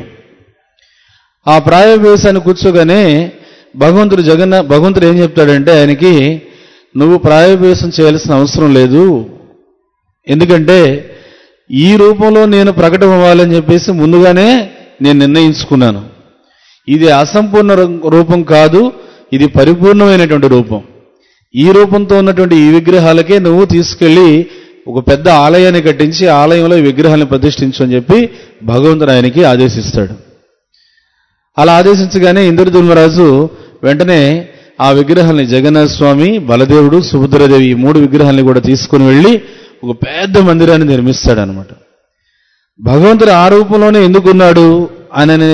ఆ ప్రాయోపవేశాన్ని కూర్చోగానే భగవంతుడు జగన్న భగవంతుడు ఏం చెప్తాడంటే ఆయనకి నువ్వు ప్రాయోపవేశం చేయాల్సిన అవసరం లేదు ఎందుకంటే ఈ రూపంలో నేను ప్రకటన అవ్వాలని చెప్పేసి ముందుగానే నేను నిర్ణయించుకున్నాను ఇది అసంపూర్ణ రు- రూపం కాదు ఇది పరిపూర్ణమైనటువంటి రూపం ఈ రూపంతో ఉన్నటువంటి ఈ విగ్రహాలకే నువ్వు తీసుకెళ్లి ఒక పెద్ద ఆలయాన్ని కట్టించి ఆలయంలో ఈ విగ్రహాలను ప్రతిష్ఠించు అని చెప్పి భగవంతుడు ఆయనకి ఆదేశిస్తాడు అలా ఆదేశించగానే ఇంద్రధర్మరాజు వెంటనే ఆ విగ్రహాల్ని జగన్నాథ స్వామి బలదేవుడు సుభద్రదేవి ఈ మూడు విగ్రహాల్ని కూడా తీసుకుని వెళ్ళి ఒక పెద్ద మందిరాన్ని నిర్మిస్తాడనమాట భగవంతుడు ఆ రూపంలోనే ఎందుకున్నాడు అని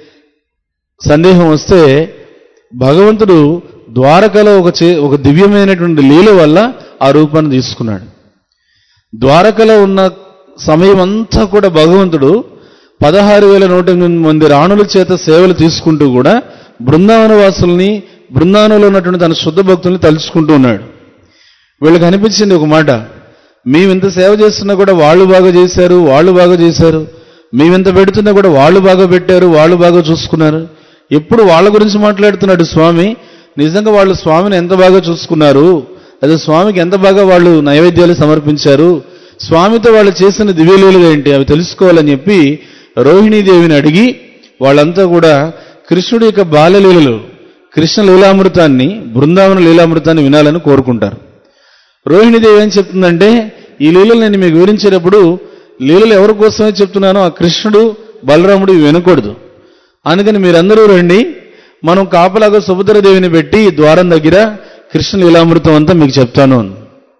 సందేహం వస్తే భగవంతుడు ద్వారకలో ఒక చే ఒక దివ్యమైనటువంటి లీల వల్ల ఆ రూపాన్ని తీసుకున్నాడు ద్వారకలో ఉన్న సమయం అంతా కూడా భగవంతుడు పదహారు వేల నూట ఎనిమిది మంది రాణుల చేత సేవలు తీసుకుంటూ కూడా బృందావన వాసుల్ని బృందావనంలో ఉన్నటువంటి తన శుద్ధ భక్తుల్ని తలుచుకుంటూ ఉన్నాడు వీళ్ళకి అనిపించింది ఒక మాట మేమింత సేవ చేస్తున్నా కూడా వాళ్ళు బాగా చేశారు వాళ్ళు బాగా చేశారు మేమింత పెడుతున్నా కూడా వాళ్ళు బాగా పెట్టారు వాళ్ళు బాగా చూసుకున్నారు ఎప్పుడు వాళ్ళ గురించి మాట్లాడుతున్నాడు స్వామి నిజంగా వాళ్ళు స్వామిని ఎంత బాగా చూసుకున్నారు అదే స్వామికి ఎంత బాగా వాళ్ళు నైవేద్యాలు సమర్పించారు స్వామితో వాళ్ళు చేసిన దివ్యలీలలు ఏంటి అవి తెలుసుకోవాలని చెప్పి రోహిణీదేవిని అడిగి వాళ్ళంతా కూడా కృష్ణుడి యొక్క బాల్యలీలలు కృష్ణ లీలామృతాన్ని బృందావన లీలామృతాన్ని వినాలని కోరుకుంటారు రోహిణీదేవి ఏం చెప్తుందంటే ఈ లీలలు నేను మీకు వివరించేటప్పుడు లీలలు ఎవరి కోసమే చెప్తున్నానో ఆ కృష్ణుడు బలరాముడు ఇవి వినకూడదు అందుకని మీరందరూ రండి మనం కాపలాగా సుభద్రదేవిని పెట్టి ఈ ద్వారం దగ్గర కృష్ణ లీలామృతం అంతా మీకు చెప్తాను అని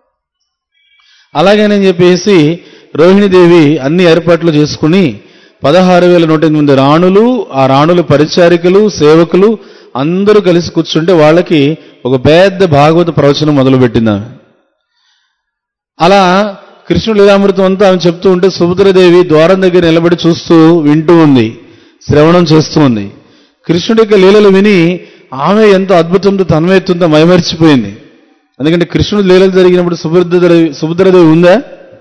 అలాగేనని చెప్పేసి రోహిణీదేవి అన్ని ఏర్పాట్లు చేసుకుని పదహారు వేల నూట ఎనిమిది రాణులు ఆ రాణుల పరిచారికలు సేవకులు అందరూ కలిసి కూర్చుంటే వాళ్ళకి ఒక పెద్ద భాగవత ప్రవచనం మొదలుపెట్టింది ఆమె అలా కృష్ణుడు లీలామృతం అంతా ఆమె చెప్తూ ఉంటే సుభద్రదేవి ద్వారం దగ్గర నిలబడి చూస్తూ వింటూ ఉంది శ్రవణం చేస్తూ ఉంది కృష్ణుడి యొక్క లీలలు విని ఆమె ఎంతో అద్భుతంతో తన్మయత్వంతో మైమరిచిపోయింది ఎందుకంటే కృష్ణుడు లీలలు జరిగినప్పుడు సుభద్రదేవి సుభద్రదేవి ఉందా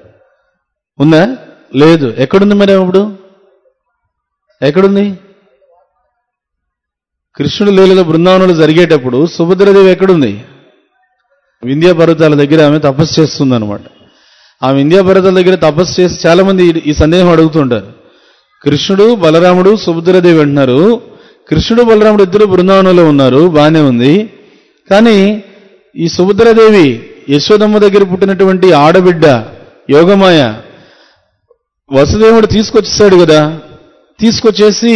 ఉందా లేదు ఎక్కడుంది మరి ఆమె ఇప్పుడు ఎక్కడుంది కృష్ణుడు లీలల బృందావనంలో జరిగేటప్పుడు సుభద్రదేవి ఎక్కడుంది వింధ్యా పర్వతాల దగ్గర ఆమె తపస్సు చేస్తుంది అనమాట ఆ వింధ్యా పర్వతాల దగ్గర తపస్సు చేసి చాలా మంది ఈ- ఈ సందేహం అడుగుతుంటారు కృష్ణుడు బలరాముడు సుభద్రదేవి అంటున్నారు కృష్ణుడు బలరాముడు ఇద్దరు బృందావనంలో ఉన్నారు బాగానే ఉంది కానీ ఈ సుభద్రదేవి యశోదమ్మ దగ్గర పుట్టినటువంటి ఆడబిడ్డ యోగమాయ వసుదేవుడు తీసుకొచ్చేసాడు కదా తీసుకొచ్చేసి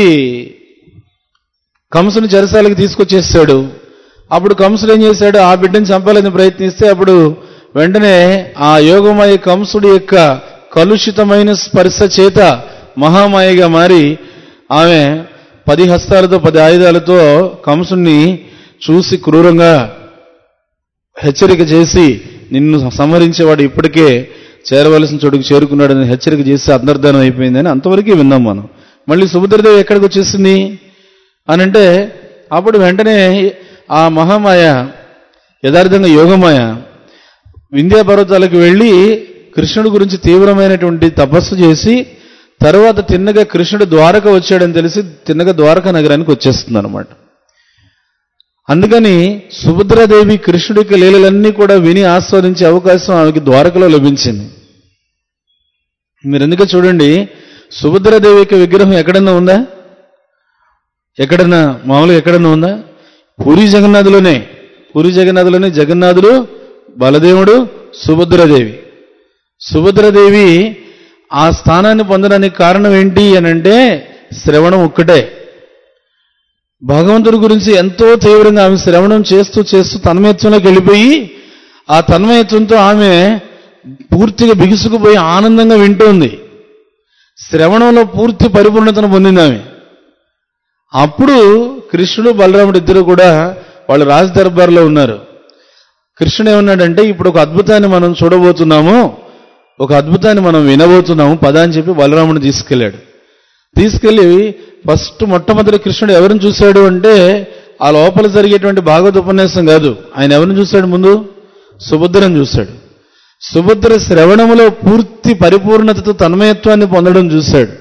కంసుని చెరసాలకి తీసుకొచ్చేసాడు అప్పుడు కంసుడు ఏం చేశాడు ఆ బిడ్డను చంపాలని ప్రయత్నిస్తే అప్పుడు వెంటనే ఆ యోగమాయ కంసుడి యొక్క కలుషితమైన స్పర్శ చేత మహామాయగా మారి ఆమె పది హస్తాలతో పది ఆయుధాలతో కంసుని చూసి క్రూరంగా హెచ్చరిక చేసి నిన్ను సంహరించేవాడు ఇప్పటికే చేరవలసిన చోటుకు చేరుకున్నాడని హెచ్చరిక చేసి అంతర్ధానం అయిపోయిందని అంతవరకే విన్నాం మనం మళ్ళీ సుభద్రదేవి ఎక్కడికి వచ్చేసింది అని అంటే అప్పుడు వెంటనే ఆ మహామాయ యథార్థంగా యోగమాయ వింధ్యా పర్వతాలకు వెళ్ళి కృష్ణుడి గురించి తీవ్రమైనటువంటి తపస్సు చేసి తరువాత తిన్నగా కృష్ణుడు ద్వారక వచ్చాడని తెలిసి తిన్నగా ద్వారకా నగరానికి వచ్చేస్తుంది అనమాట అందుకని సుభద్రాదేవి కృష్ణుడికి లీలలన్నీ కూడా విని ఆస్వాదించే అవకాశం ఆమెకి ద్వారకలో లభించింది మీరు ఎందుకు చూడండి సుభద్రాదేవి యొక్క విగ్రహం ఎక్కడన్నా ఉందా ఎక్కడన్నా మామూలుగా ఎక్కడన్నా ఉందా పూరి జగన్నాథులోనే పూరి జగన్నాథులోనే జగన్నాథుడు బలదేవుడు సుభద్రాదేవి సుభద్రాదేవి ఆ స్థానాన్ని పొందడానికి కారణం ఏంటి అని అంటే శ్రవణం ఒక్కటే భగవంతుడి గురించి ఎంతో తీవ్రంగా ఆమె శ్రవణం చేస్తూ చేస్తూ తన్మయత్వంలోకి వెళ్ళిపోయి ఆ తన్మయత్వంతో ఆమె పూర్తిగా బిగుసుకుపోయి ఆనందంగా వింటోంది శ్రవణంలో పూర్తి పరిపూర్ణతను పొందింది ఆమె అప్పుడు కృష్ణుడు బలరాముడు ఇద్దరు కూడా వాళ్ళు రాజ దర్బార్లో ఉన్నారు కృష్ణుడు ఏమన్నాడంటే ఇప్పుడు ఒక అద్భుతాన్ని మనం చూడబోతున్నాము ఒక అద్భుతాన్ని మనం వినబోతున్నాము పద అని చెప్పి బలరాముని తీసుకెళ్ళాడు తీసుకెళ్లి ఫస్ట్ మొట్టమొదటి కృష్ణుడు ఎవరిని చూశాడు అంటే ఆ లోపల జరిగేటువంటి భాగవత ఉపన్యాసం కాదు ఆయన ఎవరిని చూశాడు ముందు సుభద్రను చూశాడు సుభద్ర శ్రవణములో పూర్తి పరిపూర్ణతతో తన్మయత్వాన్ని పొందడం చూశాడు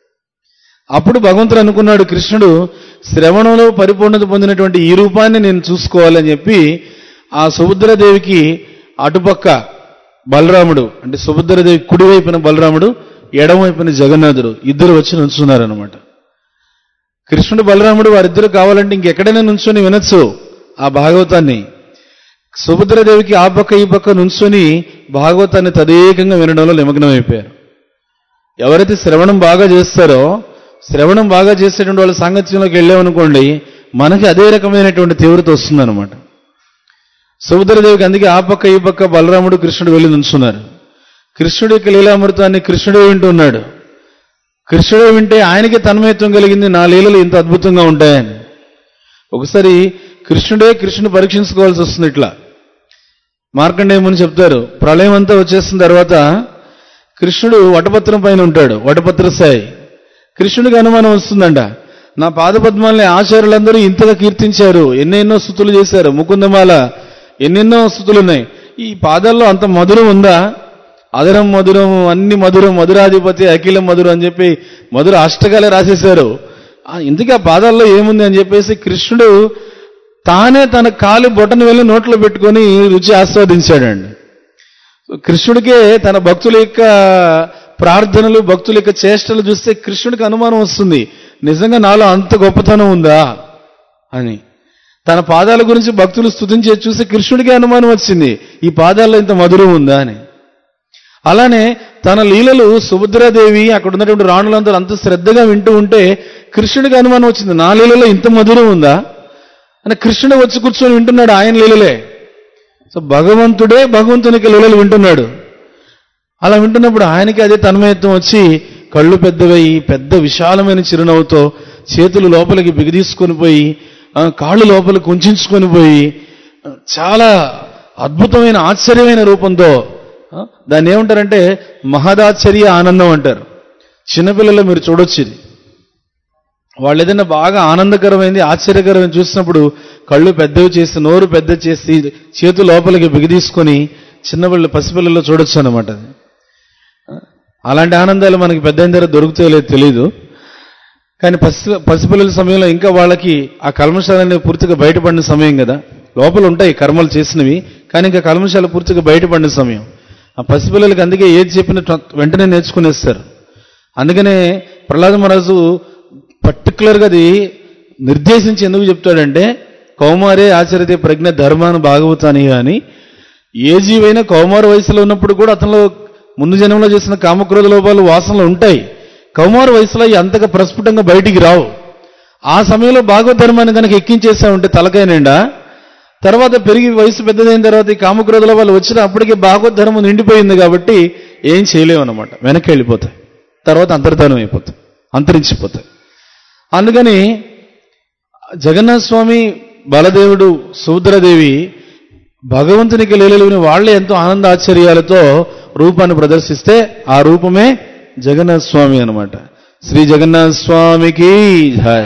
అప్పుడు భగవంతుడు అనుకున్నాడు కృష్ణుడు శ్రవణంలో పరిపూర్ణత పొందినటువంటి ఈ రూపాన్ని నేను చూసుకోవాలని చెప్పి ఆ సుభద్రదేవికి అటుపక్క బలరాముడు అంటే సుభద్రదేవి కుడివైపున బలరాముడు ఎడమవైపున జగన్నాథుడు ఇద్దరు వచ్చి నుంచున్నారనమాట కృష్ణుడు బలరాముడు వారిద్దరు కావాలంటే ఇంకెక్కడైనా నుంచొని వినొచ్చు ఆ భాగవతాన్ని సుభద్రదేవికి ఆ పక్క ఈ పక్క నుంచొని భాగవతాన్ని తదేకంగా వినడంలో నిమగ్నమైపోయారు ఎవరైతే శ్రవణం బాగా చేస్తారో శ్రవణం బాగా చేసేటువంటి వాళ్ళ సాంగత్యంలోకి వెళ్ళామనుకోండి మనకి అదే రకమైనటువంటి తీవ్రత వస్తుందన్నమాట సుభద్రదేవికి అందుకే ఆ పక్క ఈ పక్క బలరాముడు కృష్ణుడు వెళ్ళి నుంచున్నారు కృష్ణుడి యొక్క లీలామృతాన్ని కృష్ణుడే వింటున్నాడు కృష్ణుడే వింటే ఆయనకి తన్మయత్వం కలిగింది నా లీలలు ఇంత అద్భుతంగా ఉంటాయని ఒకసారి కృష్ణుడే కృష్ణుడు పరీక్షించుకోవాల్సి వస్తుంది ఇట్లా మార్కండేయమని చెప్తారు ప్రళయం అంతా వచ్చేసిన తర్వాత కృష్ణుడు వటపత్రం పైన ఉంటాడు వటపత్ర సాయి కృష్ణుడికి అనుమానం వస్తుందంట నా పాదపద్మాలని ఆచార్యులందరూ ఇంతగా కీర్తించారు ఎన్నెన్నో స్థుతులు చేశారు ముకుందమాల ఎన్నెన్నో స్థుతులు ఉన్నాయి ఈ పాదాల్లో అంత మధురం ఉందా అదరం మధురం అన్ని మధురం మధురాధిపతి అఖిలం మధురం అని చెప్పి మధుర అష్టకాలే రాసేశారు ఆ, ఇంతకీ ఆ పాదాల్లో ఏముంది అని చెప్పేసి కృష్ణుడు తానే తన కాలు బొటను వెళ్ళి నోట్లో పెట్టుకొని రుచి ఆస్వాదించాడండి కృష్ణుడికే తన భక్తుల యొక్క ప్రార్థనలు భక్తుల యొక్క చేష్టలు చూస్తే కృష్ణుడికి అనుమానం వస్తుంది నిజంగా నాలో అంత గొప్పతనం ఉందా అని తన పాదాల గురించి భక్తులు స్తుతించే చూసి కృష్ణుడికే అనుమానం వచ్చింది ఈ పాదాల్లో ఇంత మధురం ఉందా అని అలానే తన లీలలు సుభద్రాదేవి అక్కడ ఉన్నటువంటి రాణులందరూ అంత శ్రద్ధగా వింటూ ఉంటే కృష్ణుడికి అనుమానం వచ్చింది నా లీలలో ఇంత మధురం ఉందా అని కృష్ణుడు వచ్చి కూర్చొని వింటున్నాడు ఆయన లీలలే సో భగవంతుడే భగవంతునికి లీలలు వింటున్నాడు అలా వింటున్నప్పుడు ఆయనకి అదే తన్మయత్వం వచ్చి కళ్ళు పెద్దవయ్యి పెద్ద విశాలమైన చిరునవ్వుతో చేతులు లోపలికి బిగదీసుకొని పోయి ఆ, కాళ్ళు లోపలికి ఉంచుకొని పోయి ఆ, చాలా అద్భుతమైన ఆశ్చర్యమైన రూపంతో ఆ, దాన్ని ఏమంటారంటే మహదాశ్చర్య ఆనందం అంటారు చిన్నపిల్లలు మీరు చూడొచ్చు ఇది వాళ్ళు ఏదైనా బాగా ఆనందకరమైంది ఆశ్చర్యకరమైంది చూసినప్పుడు కళ్ళు పెద్దవి చేసి నోరు పెద్ద చేసి చేతు లోపలికి బిగదీసుకొని చిన్నపిల్లలు పసిపిల్లల్లో చూడొచ్చు అనమాట అది అలాంటి ఆనందాలు మనకి పెద్ద అయిన తర్వాత దొరుకుతాయో లేదో తెలియదు కానీ పసి పసిపిల్లల సమయంలో ఇంకా వాళ్ళకి ఆ కల్మషాలన్నీ పూర్తిగా బయటపడిన సమయం కదా లోపల ఉంటాయి కర్మలు చేసినవి కానీ ఇంకా కల్మషాలు పూర్తిగా బయటపడిన సమయం ఆ పసిపిల్లలకి అందుకే ఏది చెప్పినా ట- వెంటనే నేర్చుకునేస్తారు అందుకనే ప్రహ్లాద మహారాజు పర్టికులర్గా అది నిర్దేశించి ఎందుకు చెప్తాడంటే కౌమారే ఆచరితే ప్రజ్ఞ ధర్మాను భాగవతాని అని ఏ జీవైనా కౌమార వయసులో ఉన్నప్పుడు కూడా అతనిలో ముందు జన్మలో చేసిన కామక్రోధ లోపాలు వాసనలు ఉంటాయి కౌమార వయసులో అవి అంతగా ప్రస్ఫుటంగా బయటికి రావు ఆ సమయంలో భాగవత ధర్మాన్ని కనుక ఎక్కించేసా ఉంటే తలకాయ నిండా తర్వాత పెరిగి వయసు పెద్దదైన తర్వాత ఈ కామక్రోధ లోపాలు వచ్చిన అప్పటికే భాగవత ధర్మం నిండిపోయింది కాబట్టి ఏం చేయలేము అనమాట వెనక్కి వెళ్ళిపోతాయి తర్వాత అంతర్ధానం అయిపోతాయి అంతరించిపోతాయి అందుకని జగన్నాథ స్వామి బలదేవుడు సుభద్రదేవి భగవంతునికి లీలలోని వాళ్ళే ఎంతో ఆనంద ఆశ్చర్యాలతో రూపాన్ని ప్రదర్శిస్తే ఆ రూపమే జగన్నాథ స్వామి అన్నమాట శ్రీ జగన్నాథ స్వామికి జయ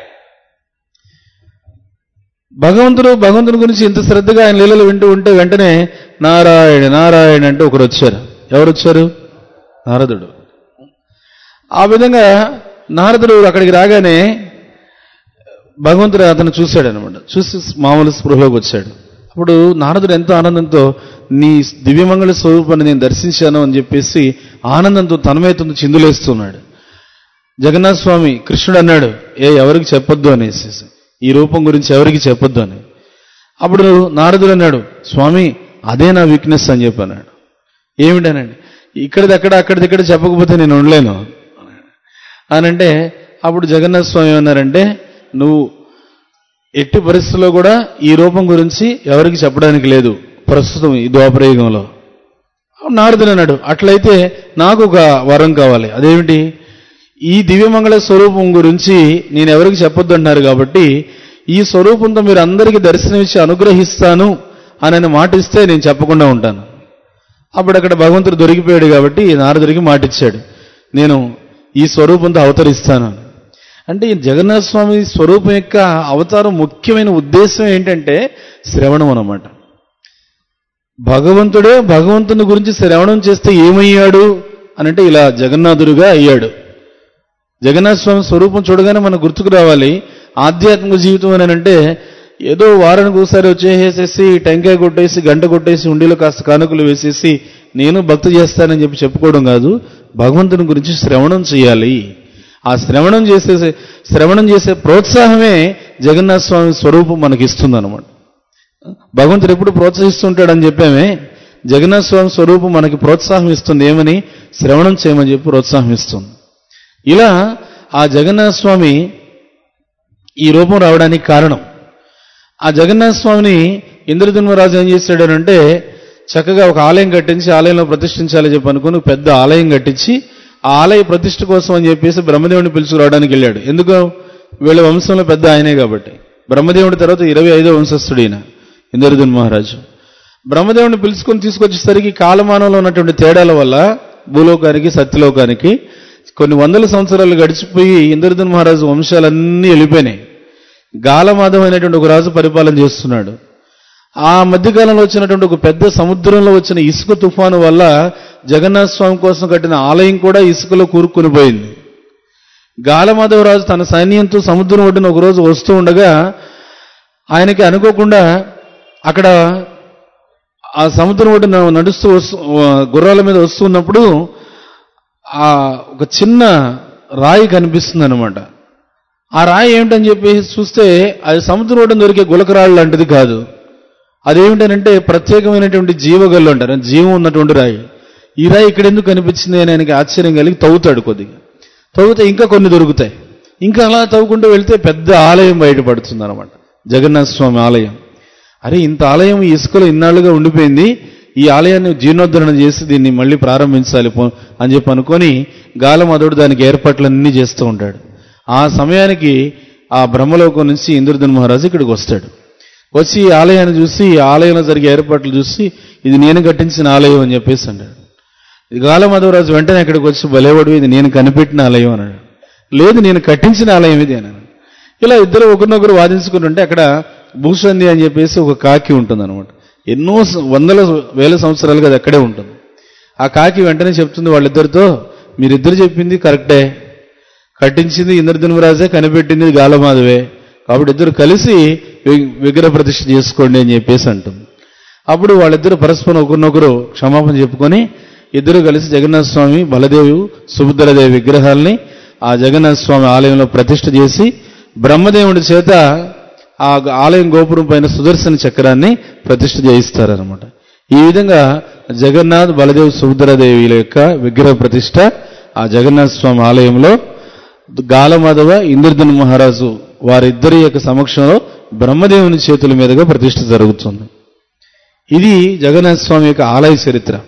భగవంతుడు భగవంతుని గురించి ఇంత శ్రద్ధగా ఆయన లీలలు వింటూ ఉంటే వెంటనే నారాయణ నారాయణ అంటే ఒకరు వచ్చారు ఎవరు వచ్చారు నారదుడు ఆ విధంగా నారదుడు అక్కడికి రాగానే భగవంతుడు అతను చూశాడు అనమాట చూసి మామూలు స్పృహలోకి వచ్చాడు అప్పుడు నారదుడు ఎంతో ఆనందంతో నీ దివ్యమంగళ స్వరూపాన్ని నేను దర్శించాను అని చెప్పేసి ఆనందంతో తన్మయతంతో చిందులేస్తున్నాడు జగన్నాథ స్వామి కృష్ణుడు అన్నాడు ఏ ఎవరికి చెప్పొద్దు అనేసి ఈ రూపం గురించి ఎవరికి చెప్పొద్దు అని అప్పుడు నారదుడు అన్నాడు స్వామి అదే నా వీక్నెస్ అని చెప్పి అన్నాడు ఏమిటనండి ఇక్కడిది అక్కడ అక్కడిది ఇక్కడ చెప్పకపోతే నేను ఉండలేను అని అంటే అప్పుడు జగన్నాథ స్వామి ఏమన్నారంటే నువ్వు ఎట్టి పరిస్థితుల్లో కూడా ఈ రూపం గురించి ఎవరికి చెప్పడానికి లేదు ప్రస్తుతం ఈ ద్వాపరయుగంలో నారదుడు అన్నాడు అట్లయితే నాకు ఒక వరం కావాలి అదేమిటి ఈ దివ్యమంగళ స్వరూపం గురించి నేను ఎవరికి చెప్పొద్దు అంటున్నారు కాబట్టి ఈ స్వరూపంతో మీరు అందరికీ దర్శనమిచ్చి అనుగ్రహిస్తాను అని మాట ఇస్తే నేను చెప్పకుండా ఉంటాను అప్పుడు అక్కడ భగవంతుడు దొరికిపోయాడు కాబట్టి నారదుడికి మాటిచ్చాడు నేను ఈ స్వరూపంతో అవతరిస్తాను అని. అంటే ఈ జగన్నాథ స్వామి స్వరూపం యొక్క అవతారం ముఖ్యమైన ఉద్దేశం ఏంటంటే శ్రవణం అన్నమాట భగవంతుడే భగవంతుని గురించి శ్రవణం చేస్తే ఏమయ్యాడు అని అంటే ఇలా జగన్నాథుడిగా అయ్యాడు జగన్నాథ స్వామి స్వరూపం చూడగానే మనకు గుర్తుకు రావాలి ఆధ్యాత్మిక జీవితం అని అంటే ఏదో వారానికి ఒకసారి వచ్చేసేసి టెంకాయ కొట్టేసి గంట కొట్టేసి ఉండిలో కాస్త కానుకలు వేసేసి నేను భక్తి చేస్తానని చెప్పి చెప్పుకోవడం కాదు భగవంతుని గురించి శ్రవణం చేయాలి ఆ శ్రవణం చేసే శ్రవణం చేసే ప్రోత్సాహమే జగన్నాథ స్వామి స్వరూపం మనకి ఇస్తుంది అనమాట భగవంతుడు ఎప్పుడు ప్రోత్సహిస్తుంటాడని చెప్పామే జగన్నాథ స్వామి స్వరూపం మనకి ప్రోత్సాహం ఇస్తుంది ఏమని శ్రవణం చేయమని చెప్పి ప్రోత్సాహం ఇస్తుంది ఇలా ఆ జగన్నాథ స్వామి ఈ రూపం రావడానికి కారణం ఆ జగన్నాథ స్వామిని ఇంద్రధనుమరాజు ఏం చేశాడు అంటే చక్కగా ఒక ఆలయం కట్టించి ఆలయంలో ప్రతిష్ఠించాలని చెప్పి అనుకుని ఒక పెద్ద ఆలయం కట్టించి ఆ ఆలయ ప్రతిష్ఠ కోసం అని చెప్పేసి బ్రహ్మదేవుని పిలుచుకురావడానికి వెళ్ళాడు ఎందుకు వీళ్ళ వంశంలో పెద్ద ఆయనే కాబట్టి బ్రహ్మదేవుడి తర్వాత ఇరవై ఐదో వంశస్థుడు ఈయన ఇంద్రధను మహారాజు బ్రహ్మదేవుని పిలుచుకొని తీసుకొచ్చేసరికి కాలమానంలో ఉన్నటువంటి తేడాల వల్ల భూలోకానికి సత్యలోకానికి కొన్ని వందల సంవత్సరాలు గడిచిపోయి ఇంద్రధను మహారాజు వంశాలన్నీ వెళ్ళిపోయినాయి గాలమాధం అనేటువంటి ఒక రాజు పరిపాలన చేస్తున్నాడు ఆ మధ్యకాలంలో వచ్చినటువంటి ఒక పెద్ద సముద్రంలో వచ్చిన ఇసుక తుఫాను వల్ల జగన్నాథ స్వామి కోసం కట్టిన ఆలయం కూడా ఇసుకలో కూరుకుని పోయింది గాలమాధవరాజు తన సైన్యంతో సముద్రం ఒడ్డున ఒకరోజు వస్తూ ఉండగా ఆయనకి అనుకోకుండా అక్కడ ఆ సముద్రం ఒడ్డున నడుస్తూ వస్తూ గుర్రాల మీద వస్తున్నప్పుడు ఆ ఒక చిన్న రాయి కనిపిస్తుంది అనమాట ఆ రాయి ఏమిటని చెప్పేసి చూస్తే అది సముద్రం ఒడ్డున దొరికే గులకరాళ్ళు లాంటిది కాదు అదేమిటనంటే ప్రత్యేకమైనటువంటి జీవగల్లు అంటారు జీవం ఉన్నటువంటి రాయి ఈ రాయి ఇక్కడ ఎందుకు కనిపించింది అని ఆయనకి ఆశ్చర్యం కలిగి తవ్వుతాడు కొద్దిగా తవ్వుతే ఇంకా కొన్ని దొరుకుతాయి ఇంకా అలా తవ్వుకుంటూ వెళ్తే పెద్ద ఆలయం బయటపడుతుంది అనమాట జగన్నాథ స్వామి ఆలయం అరే ఇంత ఆలయం ఈ ఇసుకలో ఇన్నాళ్ళుగా ఉండిపోయింది ఈ ఆలయాన్ని జీర్ణోద్ధరణ చేసి దీన్ని మళ్ళీ ప్రారంభించాలి పో- అని చెప్పి అనుకొని గాలమధుడు దానికి ఏర్పాట్లన్నీ చేస్తూ ఉంటాడు ఆ సమయానికి ఆ బ్రహ్మలోకం నుంచి ఇంద్రధన్ మహారాజు ఇక్కడికి వస్తాడు వచ్చి ఈ ఆలయాన్ని చూసి ఈ ఆలయంలో జరిగే ఏర్పాట్లు చూసి ఇది నేను కట్టించిన ఆలయం అని చెప్పేసి అంటాడు ఇది గాలమాధవరాజు వెంటనే అక్కడికి వచ్చి బలేవాడు ఇది నేను కనిపెట్టిన ఆలయం అన్నాడు లేదు నేను కట్టించిన ఆలయం ఇది అన్నాడు ఇలా ఇద్దరు ఒకరినొకరు వాదించుకుంటుంటే అక్కడ భూషంది అని చెప్పేసి ఒక కాకి ఉంటుంది అనమాట ఎన్నో స- వందల వేల సంవత్సరాలుగా అది అక్కడే ఉంటుంది ఆ కాకి వెంటనే చెప్తుంది వాళ్ళిద్దరితో మీరిద్దరు చెప్పింది కరెక్టే కట్టించింది ఇంద్రధనుమరాజే కనిపెట్టింది గాలమాధవే కాబట్టి ఇద్దరు కలిసి వి- విగ్రహ ప్రతిష్ఠ చేసుకోండి అని చెప్పేసి అంటుంది అప్పుడు వాళ్ళిద్దరు పరస్పరం ఒకరినొకరు క్షమాపణ చెప్పుకొని ఇద్దరు కలిసి జగన్నాథ స్వామి బలదేవి సుభద్రదేవి విగ్రహాల్ని ఆ జగన్నాథ స్వామి ఆలయంలో ప్రతిష్ఠ చేసి బ్రహ్మదేవుడి చేత ఆ ఆలయం గోపురం పైన సుదర్శన చక్రాన్ని ప్రతిష్ఠ చేయిస్తారనమాట ఈ విధంగా జగన్నాథ్ బలదేవ్ సుభద్రదేవిల యొక్క విగ్రహ ప్రతిష్ఠ ఆ జగన్నాథ స్వామి ఆలయంలో గాలమాధవ ఇంద్రధను మహారాజు వారిద్దరి యొక్క సమక్షంలో బ్రహ్మదేవుని చేతుల మీదుగా ప్రతిష్ఠ జరుగుతుంది ఇది జగన్నాథ స్వామి యొక్క ఆలయ చరిత్ర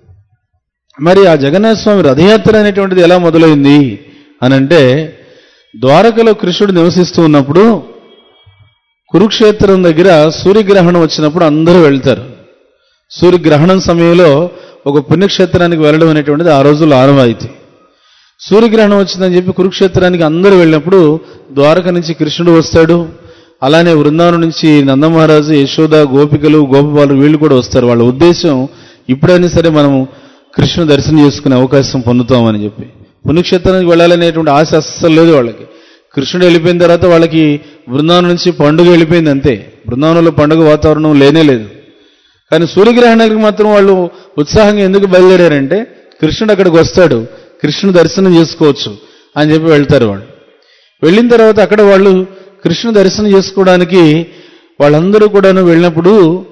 మరి ఆ జగన్నాథ స్వామి రథయాత్ర అనేటువంటిది ఎలా మొదలైంది అనంటే ద్వారకలో కృష్ణుడు నివసిస్తూ ఉన్నప్పుడు కురుక్షేత్రం దగ్గర సూర్యగ్రహణం వచ్చినప్పుడు అందరూ వెళ్తారు సూర్యగ్రహణం సమయంలో ఒక పుణ్యక్షేత్రానికి వెళ్ళడం అనేటువంటిది ఆ రోజుల్లో ఆనవాయితీ సూర్యగ్రహణం వచ్చిందని చెప్పి కురుక్షేత్రానికి అందరూ వెళ్ళినప్పుడు ద్వారక నుంచి కృష్ణుడు వస్తాడు అలానే బృందావనం నుంచి నందమహారాజు యశోద గోపికలు గోపబాలు వీళ్ళు కూడా వస్తారు వాళ్ళ ఉద్దేశం ఇప్పుడైనా సరే మనం కృష్ణు దర్శనం చేసుకునే అవకాశం పొందుతామని చెప్పి పుణ్యక్షేత్రానికి వెళ్ళాలనేటువంటి ఆశ అస్సలు లేదు వాళ్ళకి కృష్ణుడు వెళ్ళిపోయిన తర్వాత వాళ్ళకి బృందావనం నుంచి పండుగ వెళ్ళిపోయింది అంతే బృందావనంలో పండుగ వాతావరణం లేనే లేదు కానీ సూర్యగ్రహణానికి మాత్రం వాళ్ళు ఉత్సాహంగా ఎందుకు బయలుదేరారంటే కృష్ణుడు అక్కడికి వస్తాడు కృష్ణుడు దర్శనం చేసుకోవచ్చు అని చెప్పి వెళ్తారు వాళ్ళు వెళ్ళిన తర్వాత అక్కడ వాళ్ళు కృష్ణు దర్శనం చేసుకోవడానికి వాళ్ళందరూ కూడాను వెళ్ళినప్పుడు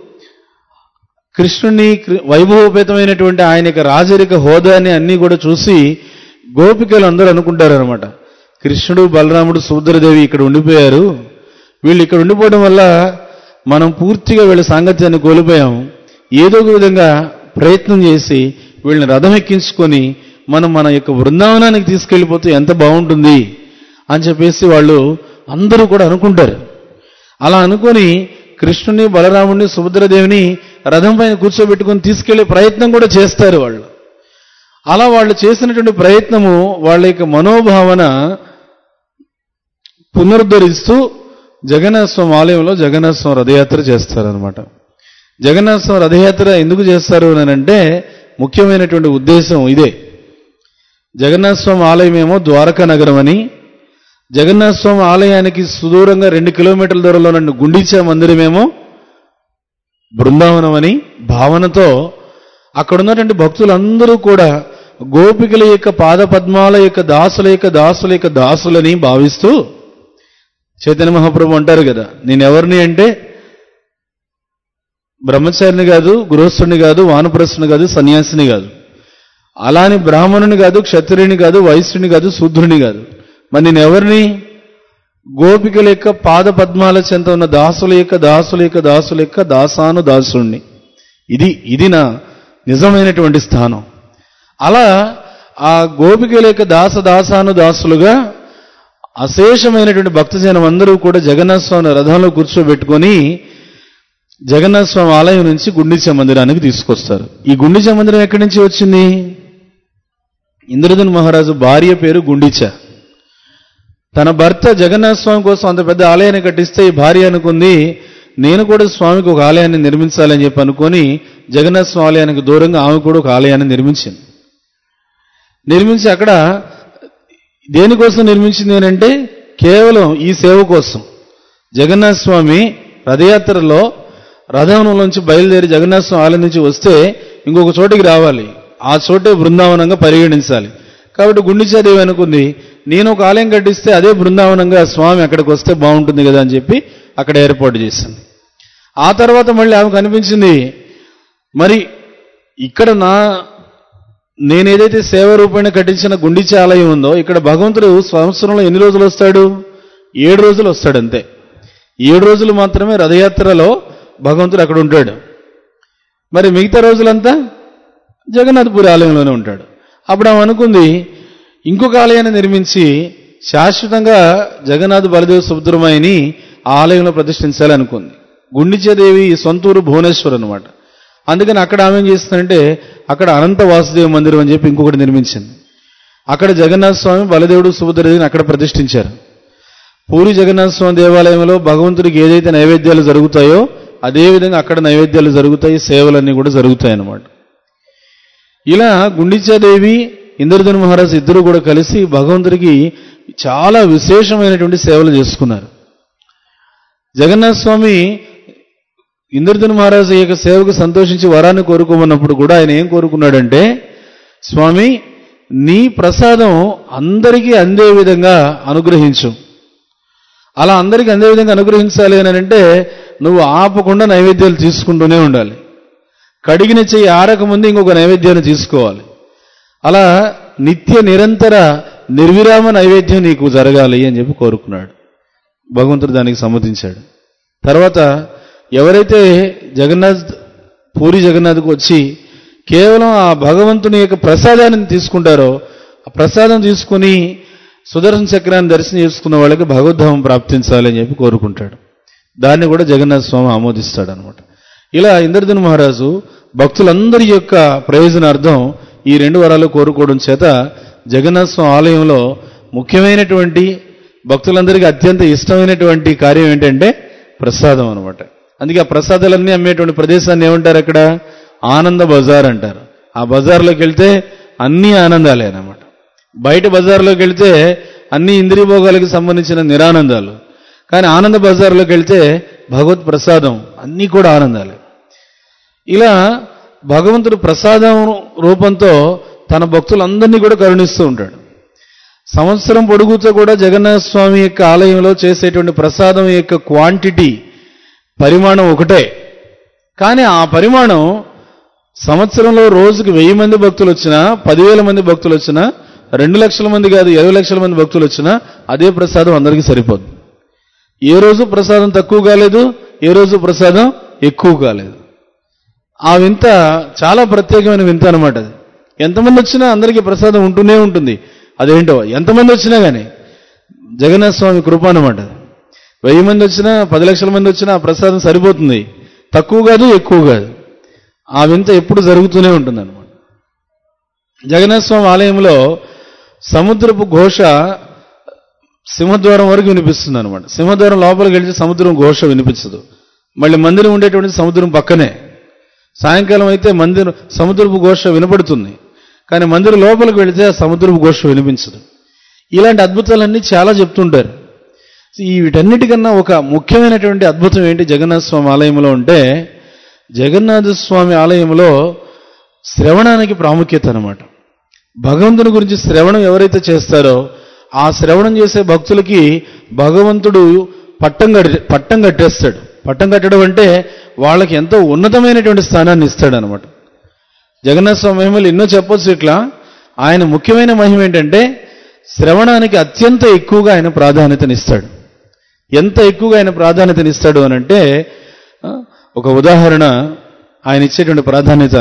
కృష్ణుని కృ- వైభవోపేతమైనటువంటి ఆయన యొక్క రాజరిక హోదాని అన్నీ కూడా చూసి గోపికలు అందరూ అనుకుంటారనమాట కృష్ణుడు బలరాముడు సుభద్రదేవి ఇక్కడ ఉండిపోయారు వీళ్ళు ఇక్కడ ఉండిపోవడం వల్ల మనం పూర్తిగా వీళ్ళ సాంగత్యాన్ని కోల్పోయాం ఏదో ఒక విధంగా ప్రయత్నం చేసి వీళ్ళని రథం ఎక్కించుకొని మనం మన యొక్క బృందావనానికి తీసుకెళ్ళిపోతే ఎంత బాగుంటుంది అని చెప్పేసి వాళ్ళు అందరూ కూడా అనుకుంటారు అలా అనుకొని కృష్ణుని బలరాముడిని సుభద్రదేవిని రథం పైన కూర్చోబెట్టుకొని తీసుకెళ్లే ప్రయత్నం కూడా చేస్తారు వాళ్ళు అలా వాళ్ళు చేసినటువంటి ప్రయత్నము వాళ్ళ యొక్క మనోభావన పునరుద్ధరిస్తూ జగన్నాథ స్వామి ఆలయంలో జగన్నాథ స్వామి రథయాత్ర చేస్తారనమాట జగన్నాథ స్వామి రథయాత్ర ఎందుకు చేస్తారు అని అంటే ముఖ్యమైనటువంటి ఉద్దేశం ఇదే జగన్నాథ స్వామి ఆలయం ఏమో ద్వారకా నగరం అని జగన్నాథ స్వామి ఆలయానికి సుదూరంగా రెండు కిలోమీటర్ల దూరంలో ఉన్న గుండీచా మందిరమేమో బృందావనం అని భావనతో అక్కడ ఉన్నటువంటి భక్తులందరూ కూడా గోపికల యొక్క పాదపద్మాల యొక్క దాసుల యొక్క దాసుల యొక్క దాసులని భావిస్తూ చైతన్య మహాప్రభు అంటారు కదా నేను ఎవరిని అంటే బ్రహ్మచారిని కాదు గృహస్థుని కాదు వానప్రస్థుని కాదు సన్యాసిని కాదు అలాని బ్రాహ్మణుని కాదు క్షత్రియుని కాదు వైశ్యుని కాదు శూద్రుని కాదు మరి నేను ఎవరిని గోపికల యొక్క పాద పద్మాల చెంత ఉన్న దాసుల యొక్క దాసుల యొక్క దాసుల యొక్క దాసాను దాసుణ్ణి ఇది ఇది నా నిజమైనటువంటి స్థానం అలా ఆ గోపికల యొక్క దాస దాసాను దాసులుగా అశేషమైనటువంటి భక్తజనం అందరూ కూడా జగన్నాథ స్వామి రథంలో కూర్చోబెట్టుకొని జగన్నాథ స్వామి ఆలయం నుంచి గుండిచ మందిరానికి తీసుకొస్తారు ఈ గుండిచ మందిరం ఎక్కడి నుంచి వచ్చింది ఇంద్రధన్ మహారాజు భార్య పేరు గుండిచ తన భర్త జగన్నాథ స్వామి కోసం అంత పెద్ద ఆలయాన్ని కట్టిస్తే ఈ భార్య అనుకుంది నేను కూడా స్వామికి ఒక ఆలయాన్ని నిర్మించాలని చెప్పి అనుకొని జగన్నాథ స్వామి ఆలయానికి దూరంగా ఆమె కూడా ఒక ఆలయాన్ని నిర్మించింది నిర్మించి అక్కడ దేనికోసం నిర్మించింది అంటే కేవలం ఈ సేవ కోసం జగన్నాథ స్వామి రథయాత్రలో రథంలోంచి బయలుదేరి జగన్నాథ స్వామి ఆలయం నుంచి వస్తే ఇంకొక చోటికి రావాలి ఆ చోటే బృందావనంగా పరిగణించాలి కాబట్టి గుండిచాదేవి అనుకుంది నేను ఒక ఆలయం కట్టిస్తే అదే బృందావనంగా స్వామి అక్కడికి వస్తే బాగుంటుంది కదా అని చెప్పి అక్కడ ఏర్పాటు చేసింది ఆ తర్వాత మళ్ళీ ఆమె కనిపించింది మరి ఇక్కడ నా నేనేదైతే సేవ రూపేణ కట్టించిన గుండిచ ఆలయం ఉందో ఇక్కడ భగవంతుడు సంవత్సరంలో ఎన్ని రోజులు వస్తాడు ఏడు రోజులు వస్తాడు అంతే ఏడు రోజులు మాత్రమే రథయాత్రలో భగవంతుడు అక్కడ ఉంటాడు మరి మిగతా రోజులంతా జగన్నాథపురి ఆలయంలోనే ఉంటాడు అప్పుడు ఆమె అనుకుంది ఇంకొక ఆలయాన్ని నిర్మించి శాశ్వతంగా జగన్నాథ్ బలదేవ్ సుబ్రహ్మణ్యని ఆ ఆలయంలో ప్రతిష్ఠించాలనుకుంది గుండిచేదేవి సొంతూరు భువనేశ్వర్ అనమాట అందుకని అక్కడ ఆమె ఏం చేస్తుందంటే అక్కడ అనంత వాసుదేవ మందిరం అని చెప్పి ఇంకొకటి నిర్మించింది అక్కడ జగన్నాథ స్వామి బలదేవుడు సుభద్రదేవిని అక్కడ ప్రతిష్ఠించారు పూరి జగన్నాథ స్వామి దేవాలయంలో భగవంతుడికి ఏదైతే నైవేద్యాలు జరుగుతాయో అదేవిధంగా అక్కడ నైవేద్యాలు జరుగుతాయి సేవలన్నీ కూడా జరుగుతాయి అన్నమాట ఇలా గుండిచాదేవి ఇంద్రధను మహారాజు ఇద్దరు కూడా కలిసి భగవంతుడికి చాలా విశేషమైనటువంటి సేవలు చేసుకున్నారు జగన్నాథ స్వామి ఇంద్రధను మహారాజు యొక్క సేవకు సంతోషించి వరాన్ని కోరుకోమన్నప్పుడు కూడా ఆయన ఏం కోరుకున్నాడంటే స్వామి నీ ప్రసాదం అందరికీ అందే విధంగా అనుగ్రహించు అలా అందరికీ అందే విధంగా అనుగ్రహించాలి అని అంటే నువ్వు ఆపకుండా నైవేద్యాలు తీసుకుంటూనే ఉండాలి కడిగిన చెయ్యి ఆరక ముందు ఇంకొక నైవేద్యాన్ని తీసుకోవాలి అలా నిత్య నిరంతర నిర్విరామ నైవేద్యం నీకు జరగాలి అని చెప్పి కోరుకున్నాడు భగవంతుడు దానికి సమ్మతించాడు తర్వాత ఎవరైతే జగన్నాథ్ పూరి జగన్నాథ్కు వచ్చి కేవలం ఆ భగవంతుని యొక్క ప్రసాదాన్ని తీసుకుంటారో ఆ ప్రసాదం తీసుకుని సుదర్శన చక్రాన్ని దర్శనం చేసుకున్న వాళ్ళకి భగవద్ధామం ప్రాప్తించాలి అని చెప్పి కోరుకుంటాడు దాన్ని కూడా జగన్నాథ స్వామి ఆమోదిస్తాడు అనమాట ఇలా ఇంద్రధను మహారాజు భక్తులందరి యొక్క ప్రయోజనార్థం ఈ రెండు వరాలు కోరుకోవడం చేత జగన్నాథ స్వామి ఆలయంలో ముఖ్యమైనటువంటి భక్తులందరికీ అత్యంత ఇష్టమైనటువంటి కార్యం ఏంటంటే ప్రసాదం అనమాట అందుకే ఆ ప్రసాదాలన్నీ అమ్మేటువంటి ప్రదేశాన్ని ఏమంటారు అక్కడ ఆనంద బజార్ అంటారు ఆ బజార్లోకి వెళ్తే అన్ని ఆనందాలే అన్నమాట బయట బజార్లోకి వెళ్తే అన్ని ఇంద్రియ భోగాలకు సంబంధించిన నిరానందాలు కానీ ఆనంద బజార్లోకి వెళ్తే భగవత్ ప్రసాదం అన్నీ కూడా ఆనందాలే ఇలా భగవంతుడు ప్రసాదం రూపంతో తన భక్తులందరినీ కూడా కరుణిస్తూ ఉంటాడు సంవత్సరం పొడుగుతో కూడా జగన్నాథ స్వామి యొక్క ఆలయంలో చేసేటువంటి ప్రసాదం యొక్క క్వాంటిటీ పరిమాణం ఒకటే కానీ ఆ పరిమాణం సంవత్సరంలో రోజుకి వెయ్యి మంది భక్తులు వచ్చినా పదివేల మంది భక్తులు వచ్చినా రెండు లక్షల మంది కాదు ఇరవై లక్షల మంది భక్తులు వచ్చినా అదే ప్రసాదం అందరికీ సరిపోదు ఏ రోజు ప్రసాదం తక్కువ కాలేదు ఏ రోజు ప్రసాదం ఎక్కువ కాలేదు ఆ వింత చాలా ప్రత్యేకమైన వింత అనమాట అది ఎంతమంది వచ్చినా అందరికీ ప్రసాదం ఉంటూనే ఉంటుంది అదేంటో ఎంతమంది వచ్చినా కానీ జగన్నాథ స్వామి కృప అనమాట అది. వెయ్యి మంది వచ్చినా పది లక్షల మంది వచ్చినా ఆ ప్రసాదం సరిపోతుంది తక్కువ కాదు ఎక్కువ కాదు ఆ వింత ఎప్పుడు జరుగుతూనే ఉంటుంది అనమాట జగన్నాథ స్వామి ఆలయంలో సముద్రపు ఘోష సింహద్వారం వరకు వినిపిస్తుంది అనమాట సింహద్వారం లోపలికి వెళ్తే సముద్రం ఘోష వినిపించదు మళ్ళీ మందిరం ఉండేటువంటి సముద్రం పక్కనే సాయంకాలం అయితే మందిరం సముద్రపు ఘోష వినపడుతుంది కానీ మందిరం లోపలికి వెళితే ఆ సముద్రపు ఘోష వినిపించదు ఇలాంటి అద్భుతాలన్నీ చాలా చెప్తుంటారు ఈ వీటన్నిటికన్నా ఒక ముఖ్యమైనటువంటి అద్భుతం ఏంటి జగన్నాథ స్వామి ఆలయంలో ఉంటే జగన్నాథ స్వామి ఆలయంలో శ్రవణానికి ప్రాముఖ్యత అనమాట భగవంతుని గురించి శ్రవణం ఎవరైతే చేస్తారో ఆ శ్రవణం చేసే భక్తులకి భగవంతుడు పట్టం కట్టి పట్టం కట్టేస్తాడు పట్టం కట్టడం అంటే వాళ్ళకి ఎంతో ఉన్నతమైనటువంటి స్థానాన్ని ఇస్తాడు అనమాట జగన్నాథ స్వామి మహిమలు ఎన్నో చెప్పొచ్చు ఇట్లా ఆయన ముఖ్యమైన మహిమ ఏంటంటే శ్రవణానికి అత్యంత ఎక్కువగా ఆయన ప్రాధాన్యతనిస్తాడు ఎంత ఎక్కువగా ఆయన ప్రాధాన్యతనిస్తాడు అని అంటే ఆ, ఒక ఉదాహరణ ఆయన ఇచ్చేటువంటి ప్రాధాన్యత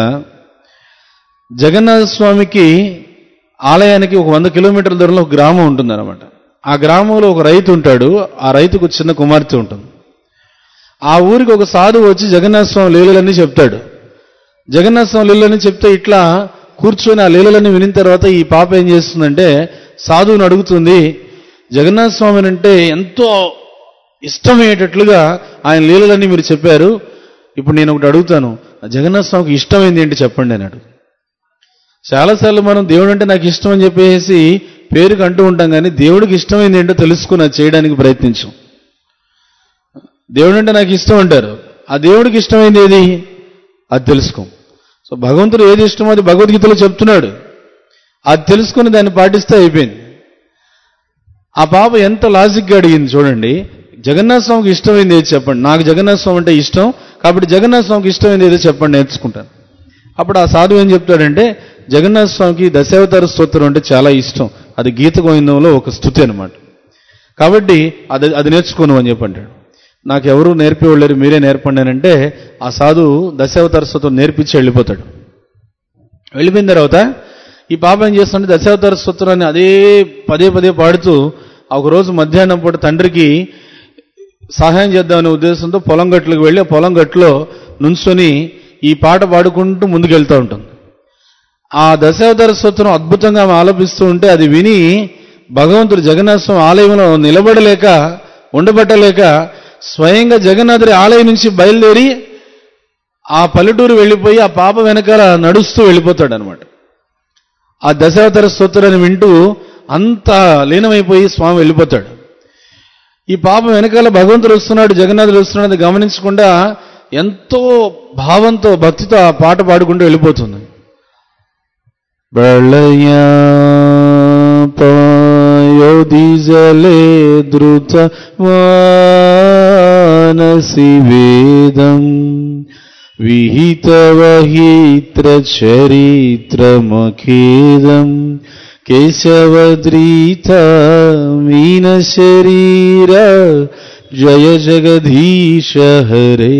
జగన్నాథ స్వామికి ఆలయానికి ఒక వంద కిలోమీటర్ల దూరంలో ఒక గ్రామం ఉంటుందన్నమాట ఆ గ్రామంలో ఒక రైతు ఉంటాడు ఆ రైతుకు చిన్న కుమార్తె ఉంటుంది ఆ ఊరికి ఒక సాధువు వచ్చి జగన్నాథ స్వామి లీలలన్నీ చెప్తాడు జగన్నాథ స్వామి లీలలని చెప్తే ఇట్లా కూర్చొని ఆ లీలలన్నీ వినిన తర్వాత ఈ పాప ఏం చేస్తుందంటే సాధువుని అడుగుతుంది జగన్నాథ స్వామిని అంటే ఎంతో ఇష్టమయ్యేటట్లుగా ఆయన లీలలన్నీ మీరు చెప్పారు ఇప్పుడు నేను ఒకటి అడుగుతాను ఆ జగన్నాథ స్వామికి ఇష్టమైంది ఏంటి చెప్పండి అని అడుగు చాలాసార్లు మనం దేవుడు అంటే నాకు ఇష్టం అని చెప్పేసి పేరుకి అంటూ ఉంటాం కానీ దేవుడికి ఇష్టమైంది ఏంటో తెలుసుకుని అది చేయడానికి ప్రయత్నించాం దేవుడు అంటే నాకు ఇష్టం అంటారు ఆ దేవుడికి ఇష్టమైంది ఏది అది తెలుసుకోం సో భగవంతుడు ఏది ఇష్టమో అది భగవద్గీతలో చెప్తున్నాడు అది తెలుసుకుని దాన్ని పాటిస్తే అయిపోయింది ఆ పాప ఎంత లాజిక్గా అడిగింది చూడండి జగన్నాథ స్వామికి ఇష్టమైంది ఏది చెప్పండి నాకు జగన్నాథ స్వామి అంటే ఇష్టం కాబట్టి జగన్నాథ స్వామికి ఇష్టమైంది ఏదో చెప్పండి నేర్చుకుంటాను అప్పుడు ఆ సాధువు ఏం చెప్తాడంటే జగన్నాథ స్వామికి దశావతార స్తోత్రం అంటే చాలా ఇష్టం అది గీత గోవిందంలో ఒక స్థుతి అనమాట కాబట్టి అది అది నేర్చుకోను అని చెప్పంటాడు నాకు ఎవరు నేర్పేవాళ్ళు మీరే నేర్పండి అని అంటే ఆ సాధువు దశావతార స్తోత్రం నేర్పించి వెళ్ళిపోతాడు వెళ్ళిపోయిన తర్వాత ఈ పాప ఏం చేస్తుంటే దశావతార స్తోత్రాన్ని అదే పదే పదే పాడుతూ ఒక రోజు మధ్యాహ్నం పూట తండ్రికి సహాయం చేద్దామనే ఉద్దేశంతో పొలం గట్లకు వెళ్ళి ఆ పొలం గట్టులో నుంచొని ఈ పాట పాడుకుంటూ ముందుకెళ్తూ ఉంటుంది ఆ దశావతార స్తోత్రం అద్భుతంగా ఆమె ఆలపిస్తూ ఉంటే అది విని భగవంతుడు జగన్నాథ స్వామి ఆలయంలో నిలబడలేక ఉండబట్టలేక స్వయంగా జగన్నాథుడి ఆలయం నుంచి బయలుదేరి ఆ పల్లెటూరు వెళ్ళిపోయి ఆ పాప వెనకాల నడుస్తూ వెళ్ళిపోతాడు అనమాట ఆ దశావతార స్తోత్రాన్ని వింటూ అంత లీనమైపోయి స్వామి వెళ్ళిపోతాడు ఈ పాప వెనకాల భగవంతుడు వస్తున్నాడు జగన్నాథుడు వస్తున్నాడు అది గమనించకుండా ఎంతో భావంతో భక్తితో ఆ పాట పాడుకుంటూ వెళ్ళిపోతుంది ప్రళయాపయోధిజలే ధృత మానసి వేదం విహితవహిత్ర చరిత్రమఖేదం కేశవద్రీత మీన శరీర జయ జగదీశ హరే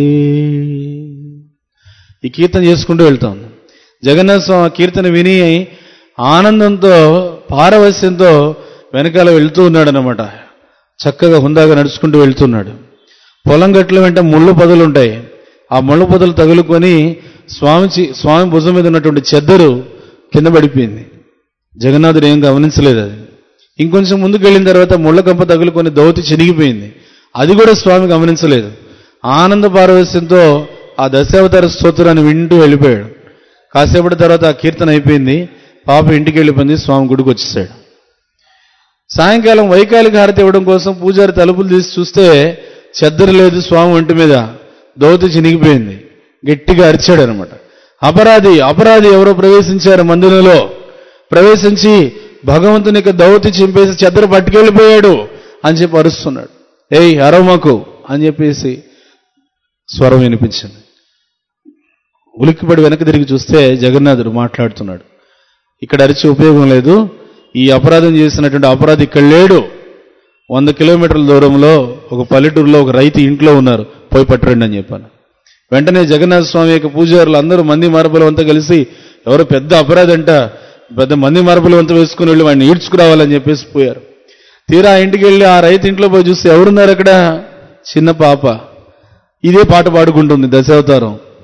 ఈ కీర్తన చేసుకుంటూ వెళ్తాం జగన్నాథ స్వామి ఆ కీర్తన విని ఆనందంతో పారవస్యంతో వెనకాల వెళ్తూ ఉన్నాడు అనమాట చక్కగా హుందాగా నడుచుకుంటూ వెళ్తున్నాడు పొలం గట్ల వెంట ముళ్ళు పొదలు ఉంటాయి ఆ ముళ్ళు పొదలు తగులుకొని స్వామి చి- స్వామి భుజం మీద ఉన్నటువంటి చెద్దరు కింద పడిపోయింది జగన్నాథుడు ఏం గమనించలేదు అది ఇంకొంచెం ముందుకు వెళ్ళిన తర్వాత ముళ్ళ కంప తగులుకొని దోతి చినిగిపోయింది అది కూడా స్వామి గమనించలేదు ఆనంద పారవస్యంతో ఆ దశావతార స్తోత్రాన్ని వింటూ వెళ్ళిపోయాడు కాసేపటి తర్వాత ఆ కీర్తన అయిపోయింది పాప ఇంటికి వెళ్ళిపోయింది స్వామి గుడికి వచ్చేసాడు సాయంకాలం వైకాలిక హారతి ఇవ్వడం కోసం పూజారి తలుపులు తీసి చూస్తే చెద్దరు లేదు స్వామి ఒంటి మీద దోతి చినిగిపోయింది గట్టిగా అరిచాడు అనమాట అపరాధి అపరాధి ఎవరో ప్రవేశించారు మందిరంలో ప్రవేశించి భగవంతుని యొక్క దౌతి చింపేసి చెద్దరు పట్టుకెళ్ళిపోయాడు అని చెప్పి అరుస్తున్నాడు ఏయ్ అరవమాకు అని చెప్పేసి స్వరం వినిపించింది ఉలిక్కిపడి వెనక్కి తిరిగి చూస్తే జగన్నాథుడు మాట్లాడుతున్నాడు ఇక్కడ అరిచి ఉపయోగం లేదు ఈ అపరాధం చేసినటువంటి అపరాధి ఇక్కడ లేడు వంద కిలోమీటర్ల దూరంలో ఒక పల్లెటూరులో ఒక రైతు ఇంట్లో ఉన్నారు పోయి పట్టురండి అని చెప్పాను వెంటనే జగన్నాథ స్వామి యొక్క పూజారులు అందరూ మంది మార్పులు అంతా కలిసి ఎవరో పెద్ద అపరాధి అంట పెద్ద మంది మార్పులు అంతా వేసుకుని వెళ్ళి వాడిని ఈడ్చుకురావాలని చెప్పేసి పోయారు తీరా ఆ ఇంటికి వెళ్ళి ఆ రైతు ఇంట్లో పోయి చూస్తే ఎవరున్నారు అక్కడ చిన్న పాప ఇదే పాట పాడుకుంటుంది దశావతారం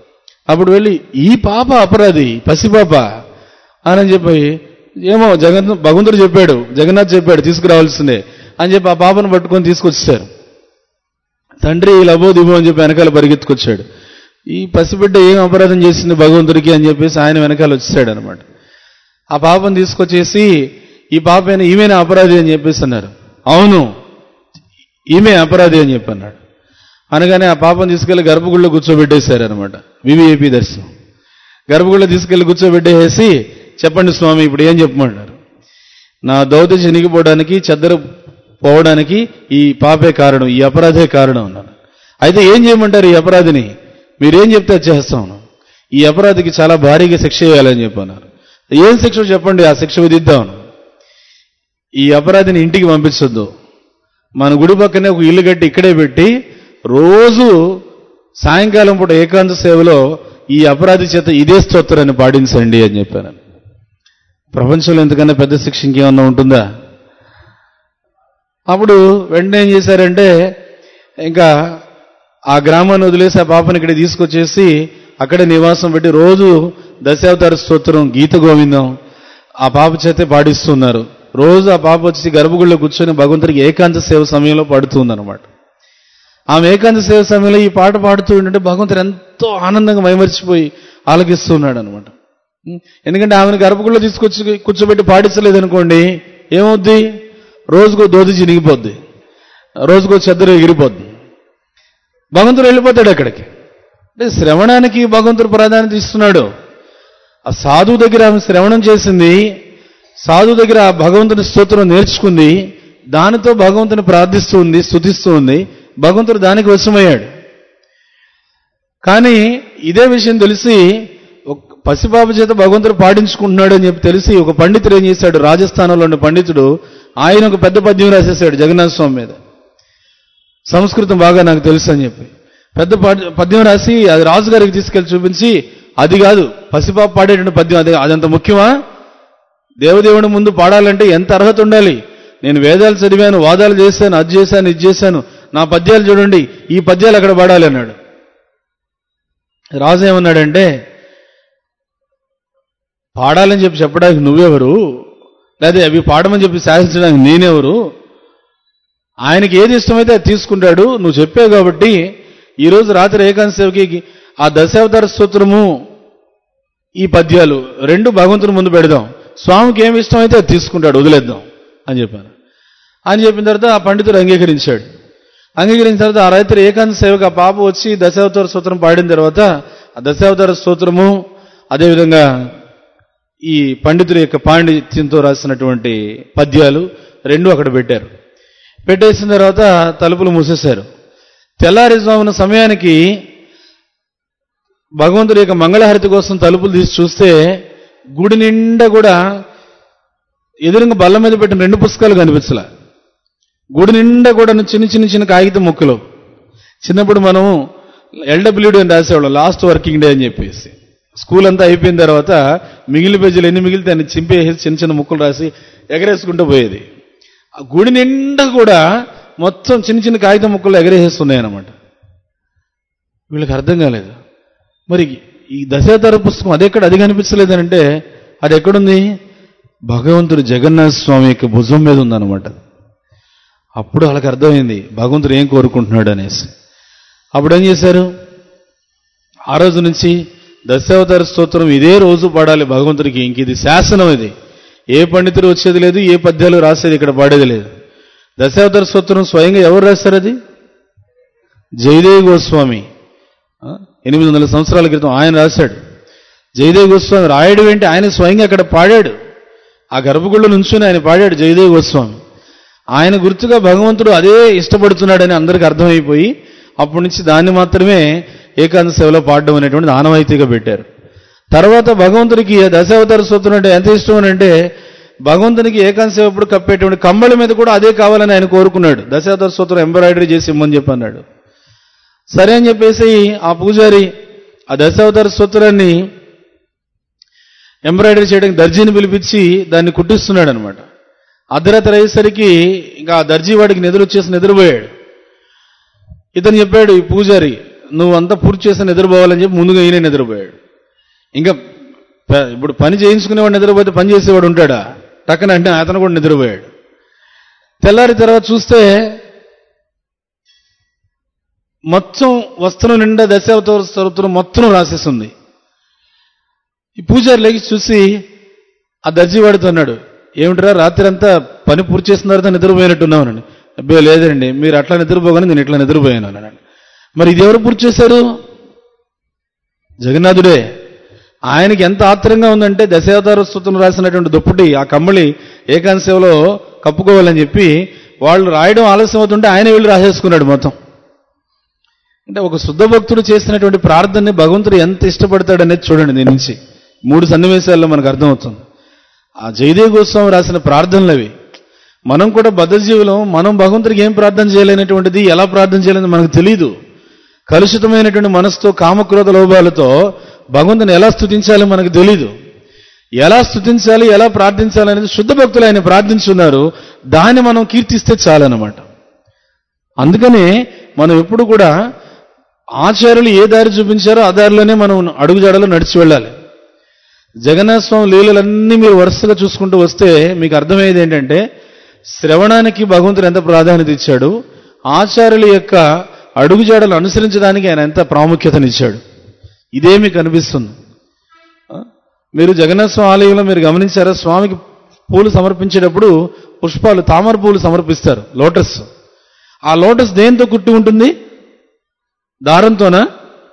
అప్పుడు వెళ్ళి ఈ పాప అపరాధి పసిపాప అని చెప్పి ఏమో జగన్ భగవంతుడు చెప్పాడు జగన్నాథ్ చెప్పాడు తీసుకురావాల్సిందే అని చెప్పి ఆ పాపను పట్టుకొని తీసుకొచ్చేసారు తండ్రి లబో దిబో అని చెప్పి వెనకాల పరిగెత్తుకొచ్చాడు ఈ పసిబిడ్డ ఏం అపరాధం చేసింది భగవంతుడికి అని చెప్పేసి ఆయన వెనకాల వచ్చేసాడు అనమాట ఆ పాపను తీసుకొచ్చేసి ఈ పాప ఈమెన అపరాధి అని చెప్పేసి అన్నారు అవును ఈమె అపరాధి అని చెప్పి అన్నాడు అనగానే ఆ పాపను తీసుకెళ్లి గర్భగుడిలో కూర్చోబెట్టేశారు అనమాట వివిఐపి దర్శనం గర్భగుడిలో తీసుకెళ్లి కూర్చోబెట్టేసి చెప్పండి స్వామి ఇప్పుడు ఏం చెప్పమన్నారు నా దౌత చినిగిపోవడానికి చెద్దరు పోవడానికి ఈ పాపే కారణం ఈ అపరాధే కారణం అన్నాను అయితే ఏం చేయమంటారు ఈ అపరాధిని మీరేం చెప్తే అది చేస్తాను ఈ అపరాధికి చాలా భారీగా శిక్ష వేయాలని చెప్పన్నారు ఏం శిక్ష చెప్పండి ఆ శిక్ష విధిద్దాం ఈ అపరాధిని ఇంటికి పంపించొద్దు మన గుడి పక్కనే ఒక ఇల్లు కట్టి ఇక్కడే పెట్టి రోజు సాయంకాలం పూట ఏకాంత సేవలో ఈ అపరాధి చేత ఇదే స్తోత్రాన్ని పాటించండి అని చెప్పాను ప్రపంచంలో ఎంతకన్నా పెద్ద శిక్ష ఇంకేమన్నా ఉంటుందా అప్పుడు వెంటనే ఏం చేశారంటే ఇంకా ఆ గ్రామాన్ని వదిలేసి ఆ పాపని ఇక్కడ తీసుకొచ్చేసి అక్కడే నివాసం పెట్టి రోజు దశావతార స్తోత్రం గీత గోవిందం ఆ పాప చేతే పాడిస్తున్నారు రోజు ఆ పాప వచ్చి గర్భగుడిలో కూర్చొని భగవంతుడికి ఏకాంత సేవ సమయంలో పాడుతుందన్నమాట ఆమె ఏకాంత సేవ సమయంలో ఈ పాట పాడుతూ ఉంటే భగవంతుడు ఎంతో ఆనందంగా మైమరిచిపోయి ఆలకిస్తూ ఉన్నాడు అనమాట ఎందుకంటే ఆమెను గర్భగుడిలో తీసుకొచ్చి కూర్చోబెట్టి పాడించలేదు అనుకోండి ఏమవుద్ది రోజుకో దోది చినిగిపోద్ది రోజుకో చెద్దరు ఎగిరిపోద్ది భగవంతుడు వెళ్ళిపోతాడు అక్కడికి అంటే శ్రవణానికి భగవంతుడు ప్రాధాన్యత ఇస్తున్నాడు ఆ సాధువు దగ్గర ఆమె శ్రవణం చేసింది సాధువు దగ్గర ఆ భగవంతుని స్తోత్రం నేర్చుకుంది దానితో భగవంతుని ప్రార్థిస్తూ ఉంది స్థుతిస్తూ ఉంది భగవంతుడు దానికి వశమయ్యాడు కానీ ఇదే విషయం తెలిసి ఒక పసిపాప చేత భగవంతుడు పాటించుకుంటున్నాడు అని చెప్పి తెలిసి ఒక పండితుడు ఏం చేశాడు రాజస్థానంలో ఉన్న పండితుడు ఆయన ఒక పెద్ద పద్యం రాసేసాడు జగన్నాథ స్వామి మీద సంస్కృతం బాగా నాకు తెలుసు అని చెప్పి పెద్ద పద్యం రాసి అది రాజుగారికి తీసుకెళ్లి చూపించి అది కాదు పసిపాప పాడేటువంటి పద్యం అది అదంత ముఖ్యమా దేవదేవుడి ముందు పాడాలంటే ఎంత అర్హత ఉండాలి నేను వేదాలు చదివాను వాదాలు చేశాను అది చేశాను ఇది చేశాను నా పద్యాలు చూడండి ఈ పద్యాలు అక్కడ పాడాలి అన్నాడు రాజు ఏమన్నాడంటే పాడాలని చెప్పి చెప్పడానికి నువ్వెవరు లేదా అవి పాడమని చెప్పి శాసించడానికి నేనెవరు ఆయనకి ఏది ఇష్టమైతే అది తీసుకుంటాడు నువ్వు చెప్పావు కాబట్టి ఈరోజు రాత్రి ఏకాంత సేవకి ఆ దశావతార స్తోత్రము ఈ పద్యాలు రెండు భగవంతుని ముందు పెడదాం స్వామికి ఏమి ఇష్టమైతే అది తీసుకుంటాడు వదిలేద్దాం అని చెప్పాను అని చెప్పిన తర్వాత ఆ పండితుడు అంగీకరించాడు అంగీకరించిన తర్వాత ఆ రైతులు ఏకాంత సేవకు ఆ పాప వచ్చి దశావతార స్తోత్రం పాడిన తర్వాత ఆ దశావతార స్తోత్రము అదేవిధంగా ఈ పండితుడి యొక్క పాండిత్యంతో రాసినటువంటి పద్యాలు రెండు అక్కడ పెట్టారు పెట్టేసిన తర్వాత తలుపులు మూసేశారు తెల్లారుజామున సమయానికి భగవంతుడి యొక్క మంగళహారతి కోసం తలుపులు తీసి చూస్తే గుడి నిండా కూడా ఎదురుగా బల్ల మీద పెట్టిన రెండు పుస్తకాలు కనిపించలే గుడి నిండా కూడా చిన్న చిన్న చిన్న కాగితం ముక్కలు చిన్నప్పుడు మనం ఎల్డబ్ల్యూడి అని రాసేవాళ్ళం లాస్ట్ వర్కింగ్ డే అని చెప్పేసి స్కూల్ అంతా అయిపోయిన తర్వాత మిగిలిన పేజీలు ఎన్ని మిగిలితే అన్ని చింపేసి చిన్న చిన్న ముక్కలు రాసి ఎగరేసుకుంటూ పోయేది ఆ గుడి నిండా కూడా మొత్తం చిన్న చిన్న కాగితం ముక్కలు ఎగరేసేస్తున్నాయి అన్నమాట వీళ్ళకి అర్థం కాలేదు మరి ఈ దశావతార పుస్తకం అది ఎక్కడ అది కనిపించలేదనంటే అది ఎక్కడుంది భగవంతుడు జగన్నాథ స్వామి యొక్క భుజం మీద ఉందన్నమాట అప్పుడు వాళ్ళకి అర్థమైంది భగవంతుడు ఏం కోరుకుంటున్నాడు అనేసి అప్పుడు ఏం చేశారు ఆ రోజు నుంచి దశావతార స్తోత్రం ఇదే రోజు పాడాలి భగవంతుడికి ఇంక ఇది శాసనం ఇది ఏ పండితుడు వచ్చేది లేదు ఏ పద్యాలు రాసేది ఇక్కడ పాడేది లేదు దశావతార స్తోత్రం స్వయంగా ఎవరు రాస్తారు అది జయదేవ్ గోస్వామి ఎనిమిది వందల సంవత్సరాల క్రితం ఆయన రాశాడు జయదేవ్ గోస్వామి రాయడం ఏంటి ఆయన స్వయంగా అక్కడ పాడాడు ఆ గర్భగుళ్ళు నుంచుని ఆయన పాడాడు జయదేవ్ గోస్వామి ఆయన గుర్తుగా భగవంతుడు అదే ఇష్టపడుతున్నాడని అందరికీ అర్థమైపోయి అప్పటి నుంచి దాన్ని మాత్రమే ఏకాంత సేవలో పాడడం అనేటువంటిది ఆనవాయితీగా పెట్టారు తర్వాత భగవంతుడికి దశావతార స్తోత్రం అంటే ఎంత ఇష్టం అంటే భగవంతునికి ఏకాంత సేవ ఎప్పుడు కప్పేటువంటి కమ్మల మీద కూడా అదే కావాలని ఆయన కోరుకున్నాడు దశావతార స్తోత్రం ఎంబ్రాయిడరీ చేసి ఇమ్మని చెప్పన్నాడు సరే అని చెప్పేసి ఆ పూజారి ఆ దశావతార స్తోత్రాన్ని ఎంబ్రాయిడరీ చేయడానికి దర్జీని పిలిపించి దాన్ని కుట్టిస్తున్నాడు అనమాట అర్ధరాత్రి అయ్యేసరికి ఇంకా ఆ దర్జీ వాడికి నిద్ర వచ్చేసి నిద్రపోయాడు ఇతను చెప్పాడు ఈ పూజారి నువ్వు అంతా పూర్తి చేసి నిద్రపోవాలని చెప్పి ముందుగా ఈయన నిద్రపోయాడు ఇంకా ప- ఇప్పుడు పని చేయించుకునేవాడు నిద్రపోతే పని చేసేవాడు ఉంటాడా టక్కన అంటే అతను కూడా నిద్రపోయాడు తెల్లారి తర్వాత చూస్తే మొత్తం వస్త్రం నిండా దశావతార స్తోత్రం మొత్తం రాసేసింది ఈ పూజారి లేచి చూసి ఆ దర్జీవాడితో అన్నాడు ఏమిట్రా రాత్రి అంతా పని పూర్తి చేసిన తర్వాత నిద్రపోయినట్టున్నామనండి అబ్బే లేదండి మీరు అట్లా నిద్రపోగానే నేను ఇట్లా నిద్రపోయాను అన్నాడు మరి ఇది ఎవరు పూర్తి చేశారు జగన్నాథుడే ఆయనకి ఎంత ఆత్రంగా ఉందంటే దశావతార స్తోత్రం రాసినటువంటి దుప్పటి ఆ కమ్మలి ఏకాంత సేవలో కప్పుకోవాలని చెప్పి వాళ్ళు రాయడం ఆలస్యం అవుతుంటే ఆయన వెళ్ళి రాసేసుకున్నాడు మొత్తం అంటే ఒక శుద్ధ భక్తుడు చేసినటువంటి ప్రార్థనని భగవంతుడు ఎంత ఇష్టపడతాడనేది చూడండి దీని నుంచి మూడు సన్నివేశాల్లో మనకు అర్థమవుతుంది ఆ జయదేవ్ గోస్వామి రాసిన ప్రార్థనలు అవి మనం కూడా బద్ధజీవులం మనం భగవంతుడికి ఏం ప్రార్థన చేయలేనటువంటిది ఎలా ప్రార్థన చేయాలని మనకు తెలియదు కలుషితమైనటువంటి మనసుతో కామక్రోధ లోభాలతో భగవంతుని ఎలా స్థుతించాలో మనకు తెలీదు ఎలా స్థుతించాలి ఎలా ప్రార్థించాలి అనేది శుద్ధ భక్తులు ఆయన ప్రార్థించున్నారు దాన్ని మనం కీర్తిస్తే చాలన్నమాట అందుకనే మనం ఎప్పుడు కూడా ఆచార్యులు ఏ దారి చూపించారో ఆ దారిలోనే మనం అడుగుజాడలో నడిచి వెళ్ళాలి జగన్నాథ స్వామి లీలలన్నీ మీరు వరుసగా చూసుకుంటూ వస్తే మీకు అర్థమయ్యేది ఏంటంటే శ్రవణానికి భగవంతుడు ఎంత ప్రాధాన్యత ఇచ్చాడు ఆచార్యుల యొక్క అడుగుజాడలు అనుసరించడానికి ఆయన ఎంత ప్రాముఖ్యతనిచ్చాడు ఇదే మీకు అనిపిస్తుంది ఆ? మీరు జగన్నాథ స్వామి ఆలయంలో మీరు గమనించారా స్వామికి పూలు సమర్పించేటప్పుడు పుష్పాలు తామర పూలు సమర్పిస్తారు లోటస్ ఆ లోటస్ దేంతో కుట్టి ఉంటుంది దారంతోనా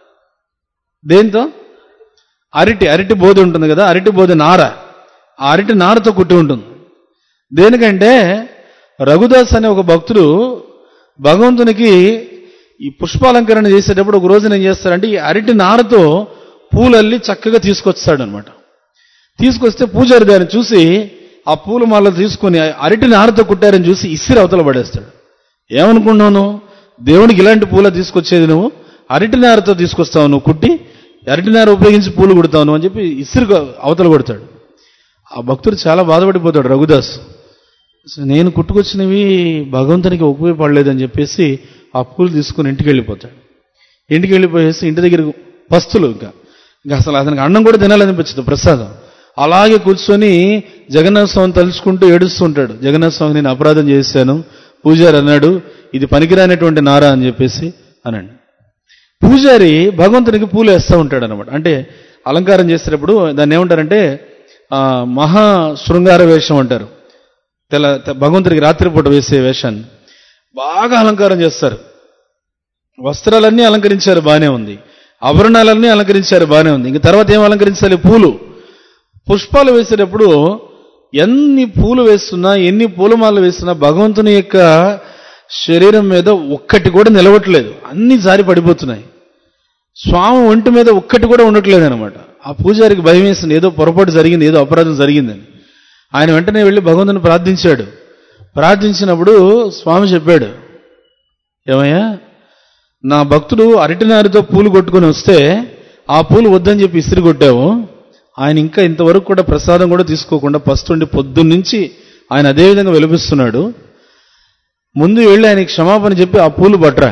దేంతో అరటి అరటి బోధ ఉంటుంది కదా అరటి బోధ నార ఆ అరటి నారతో కుట్టి ఉంటుంది దేనికంటే రఘుదాస్ అనే ఒక భక్తుడు భగవంతునికి ఈ పుష్పాలంకరణ చేసేటప్పుడు ఒక రోజున ఏం చేస్తారంటే ఈ అరటి నారతో పూలల్లి చక్కగా తీసుకొస్తాడు అనమాట తీసుకొస్తే పూజారి దాన్ని చూసి ఆ పూల మాల తీసుకొని అరటి నారతో కుట్టారని చూసి ఇసిరి అవతల పడేస్తాడు ఏమనుకున్నాను దేవునికి ఇలాంటి పూల తీసుకొచ్చేది నువ్వు అరటి నారతో తీసుకొస్తావు నువ్వు కుట్టి అరటి నార ఉపయోగించి పూలు కుడతావు నువ్వు అని చెప్పి ఇసిరి అవతల కొడతాడు ఆ భక్తుడు చాలా బాధపడిపోతాడు రఘుదాస్ అసలు నేను కుట్టుకొచ్చినవి భగవంతునికి ఉపయోగపడలేదని చెప్పేసి ఆ పూలు తీసుకుని ఇంటికి వెళ్ళిపోతాడు ఇంటికి వెళ్ళిపోయేసి ఇంటి దగ్గర పస్తులు ఇంకా ఇంకా అసలు అతనికి అన్నం కూడా తినాలనిపించదు ప్రసాదం అలాగే కూర్చొని జగన్నాథ స్వామిని తలుచుకుంటూ ఏడుస్తూ ఉంటాడు జగన్నాథ స్వామి నేను అపరాధం చేశాను పూజారి అన్నాడు ఇది పనికిరానటువంటి నారా అని చెప్పేసి అనండి పూజారి భగవంతునికి పూలు వేస్తూ ఉంటాడు అనమాట అంటే అలంకారం చేసేటప్పుడు దాన్ని ఏమంటారంటే ఆ, మహా శృంగార వేషం అంటారు తెల తె- భగవంతుడికి రాత్రిపూట వేసే వేషాన్ని బాగా అలంకారం చేస్తారు వస్త్రాలన్నీ అలంకరించారు బాగానే ఉంది ఆభరణాలన్నీ అలంకరించారు బాగానే ఉంది ఇంక తర్వాత ఏం అలంకరించాలి పూలు పుష్పాలు వేసేటప్పుడు ఎన్ని పూలు వేస్తున్నా ఎన్ని పూలమాలలు వేస్తున్నా భగవంతుని యొక్క శరీరం మీద ఒక్కటి కూడా నిలవట్లేదు అన్ని జారి పడిపోతున్నాయి స్వామి ఒంటి మీద ఒక్కటి కూడా ఉండట్లేదు అనమాట ఆ పూజారికి భయం వేసింది ఏదో పొరపాటు జరిగింది ఏదో అపరాధం జరిగిందని ఆయన వెంటనే వెళ్ళి భగవంతుని ప్రార్థించాడు ప్రార్థించినప్పుడు స్వామి చెప్పాడు ఏమయ్యా నా భక్తుడు అరటినారితో పూలు కొట్టుకొని వస్తే ఆ పూలు వద్దని చెప్పి ఇస్త్రీ కొట్టావు ఆయన ఇంకా ఇంతవరకు కూడా ప్రసాదం కూడా తీసుకోకుండా పస్తుండి పొద్దున్నుంచి ఆయన అదే విధంగా వెలిపిస్తున్నాడు ముందు వెళ్ళి ఆయనకి క్షమాపణ చెప్పి ఆ పూలు పట్టరా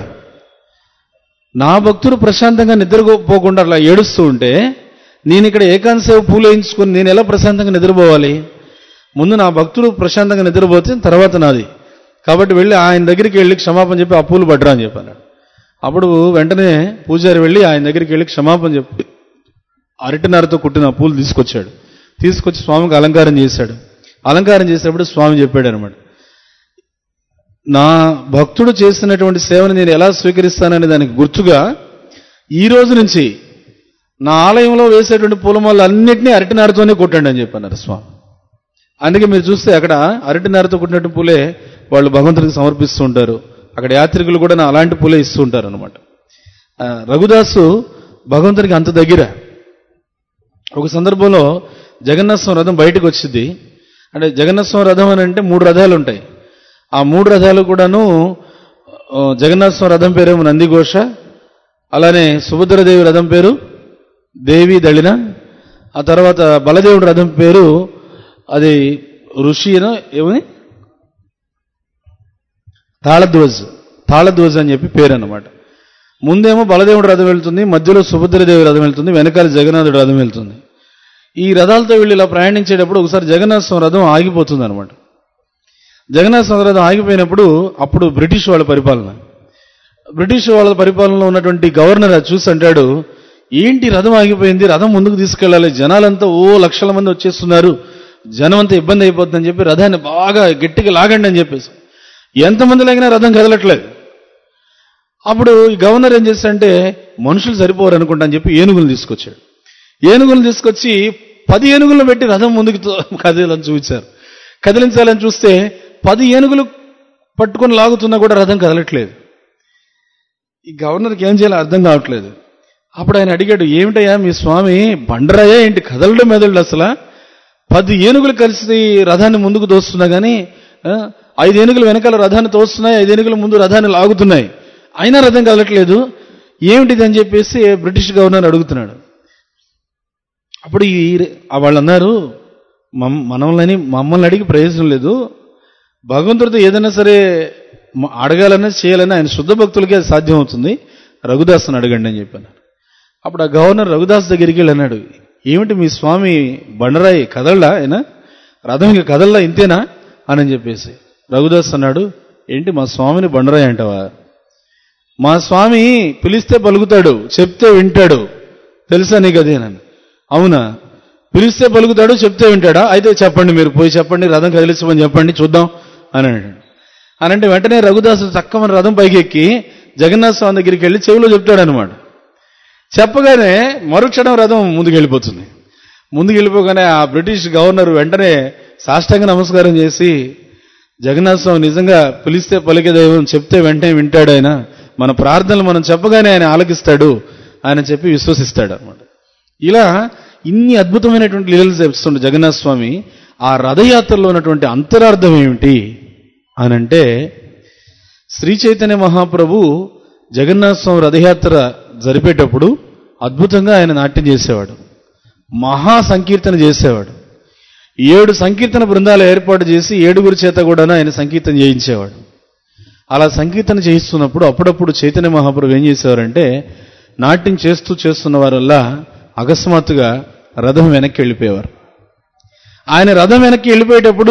నా భక్తుడు ప్రశాంతంగా నిద్రపోకుండా అట్లా ఏడుస్తూ ఉంటే నేను ఇక్కడ ఏకాంత సేవ పూలు వేయించుకొని నేను ఎలా ప్రశాంతంగా నిద్రపోవాలి ముందు నా భక్తుడు ప్రశాంతంగా నిద్రపోతే తర్వాత నాది కాబట్టి వెళ్ళి ఆయన దగ్గరికి వెళ్ళి క్షమాపణ చెప్పి ఆ పూలు పట్టరా అని చెప్పాను అప్పుడు వెంటనే పూజారి వెళ్ళి ఆయన దగ్గరికి వెళ్ళి క్షమాపణ చెప్పి అరటినారతో కుట్టిన ఆ పూలు తీసుకొచ్చాడు తీసుకొచ్చి స్వామికి అలంకారం చేశాడు అలంకారం చేసేటప్పుడు స్వామి చెప్పాడు అనమాట నా భక్తుడు చేసినటువంటి సేవని నేను ఎలా స్వీకరిస్తాననే దానికి గుర్తుగా ఈ రోజు నుంచి నా ఆలయంలో వేసేటువంటి పూలమాలలు అన్నింటినీ అరటినారతోనే కొట్టండి అని చెప్పన్నారు స్వామి అందుకే మీరు చూస్తే అక్కడ అరటినారతో కుట్టినట్టు పూలే వాళ్ళు భగవంతుడికి సమర్పిస్తూ ఉంటారు అక్కడ యాత్రికులు కూడా నా అలాంటి పూలే ఇస్తూ ఉంటారు అనమాట రఘుదాసు భగవంతుడికి అంత దగ్గర ఒక సందర్భంలో జగన్నాథ స్వామి రథం బయటకు వచ్చింది అంటే జగన్నాథ స్వామి రథం అని అంటే మూడు రథాలు ఉంటాయి ఆ మూడు రథాలు కూడాను ఆ, జగన్నాథ స్వామి రథం పేరేమో నందిఘోష అలానే సుభద్రదేవి రథం పేరు దేవి దళిన ఆ తర్వాత బలదేవుడి రథం పేరు అది ఋషినో ఏమని తాళధ్వజ్ తాళధ్వజ్ అని చెప్పి పేరు అన్నమాట ముందేమో బలదేవుడు రథం వెళ్తుంది మధ్యలో సుభద్రదేవి రథం వెళ్తుంది వెనకాల జగన్నాథుడు రథం వెళ్తుంది ఈ రథాలతో వీళ్ళు ఇలా ప్రయాణించేటప్పుడు ఒకసారి జగన్నాథ స్వామి రథం ఆగిపోతుంది అనమాట జగన్నాథ స్వామి రథం ఆగిపోయినప్పుడు అప్పుడు బ్రిటిష్ వాళ్ళ పరిపాలన బ్రిటిష్ వాళ్ళ పరిపాలనలో ఉన్నటువంటి గవర్నర్ అది చూసి అంటాడు ఏంటి రథం ఆగిపోయింది రథం ముందుకు తీసుకెళ్ళాలి జనాలంతా ఓ లక్షల మంది వచ్చేస్తున్నారు జనం అంతా ఇబ్బంది అయిపోతుందని చెప్పి రథాన్ని బాగా గట్టిగా లాగండి అని చెప్పేసి ఎంతమంది లాగినా రథం కదలట్లేదు అప్పుడు ఈ గవర్నర్ ఏం చేస్తాడంటే మనుషులు సరిపోరు అనుకుంటా అని చెప్పి ఏనుగులు తీసుకొచ్చాడు ఏనుగులు తీసుకొచ్చి పది ఏనుగులను పెట్టి రథం ముందుకు తో- కదిలని చూపించారు కదిలించాలని చూస్తే పది ఏనుగులు పట్టుకొని లాగుతున్నా కూడా రథం కదలట్లేదు ఈ గవర్నర్కి ఏం చేయాలో అర్థం కావట్లేదు అప్పుడు ఆయన అడిగాడు ఏమిటయ్యా మీ స్వామి బండరాయా ఏంటి కదలడం మెదళ్ళు అసలు పది ఏనుగులు కలిసి రథాన్ని ముందుకు తోస్తున్నా కానీ ఆ, ఐదు ఏనుగులు వెనకాల రథాన్ని తోస్తున్నాయి ఐదు ఏనుగులు ముందు రథాన్ని లాగుతున్నాయి అయినా రథం కదలట్లేదు ఏమిటిది అని చెప్పేసి బ్రిటిష్ గవర్నర్ అడుగుతున్నాడు అప్పుడు ఈ ఆ వాళ్ళు అన్నారు మమ్- మనల్ని మమ్మల్ని అడిగి ప్రయోజనం లేదు భగవంతుడితో ఏదైనా సరే మ- అడగాలన్నా చేయాలన్నా ఆయన శుద్ధ భక్తులకే అది సాధ్యం అవుతుంది రఘుదాస్ని అడగండి అని చెప్పాను అప్పుడు ఆ గవర్నర్ రఘుదాస్ దగ్గరికి వెళ్ళి అన్నాడు ఏమిటి మీ స్వామి బండరాయి కదలడా ఆయన రథం ఇంక కదలడా ఇంతేనా అని చెప్పేసి రఘుదాస్ అన్నాడు ఏంటి మా స్వామిని బండరాయి అంటావా మా స్వామి పిలిస్తే పలుకుతాడు చెప్తే వింటాడు తెలుసా నీకు అదేనని అవునా పిలిస్తే పలుకుతాడు చెప్తే వింటాడా అయితే చెప్పండి మీరు పోయి చెప్పండి రథం కదిలించమని చెప్పండి చూద్దాం అని అన్నాడు అని అంటే వెంటనే రఘుదాసు చక్కమని రథం పైకి ఎక్కి జగన్నాథ స్వామి దగ్గరికి వెళ్ళి చెవిలో చెప్తాడు అనమాట చెప్పగానే మరుక్షణం రథం ముందుకు వెళ్ళిపోతుంది ముందుకు వెళ్ళిపోగానే ఆ బ్రిటిష్ గవర్నర్ వెంటనే సాష్టాంగ నమస్కారం చేసి జగన్నాథ స్వామి నిజంగా పిలిస్తే పలికే దైవం చెప్తే వెంటనే వింటాడు ఆయన మన ప్రార్థనలు మనం చెప్పగానే ఆయన ఆలకిస్తాడు ఆయన చెప్పి విశ్వసిస్తాడు అనమాట ఇలా ఇన్ని అద్భుతమైనటువంటి లీలలు చెప్తుండే జగన్నాథ స్వామి ఆ రథయాత్రలో ఉన్నటువంటి అంతరార్థం ఏమిటి అనంటే శ్రీ చైతన్య మహాప్రభు జగన్నాథ స్వామి రథయాత్ర జరిపేటప్పుడు అద్భుతంగా ఆయన నాట్యం చేసేవాడు మహా సంకీర్తన చేసేవాడు ఏడు సంకీర్తన బృందాలు ఏర్పాటు చేసి ఏడుగురి చేత కూడా ఆయన సంకీర్తన చేయించేవాడు అలా సంకీర్తన చేయిస్తున్నప్పుడు అప్పుడప్పుడు చైతన్య మహాప్రభు ఏం చేసేవారంటే నాట్యం చేస్తూ చేస్తున్న వారల్లా అకస్మాత్తుగా రథం వెనక్కి వెళ్ళిపోయేవారు ఆయన రథం వెనక్కి వెళ్ళిపోయేటప్పుడు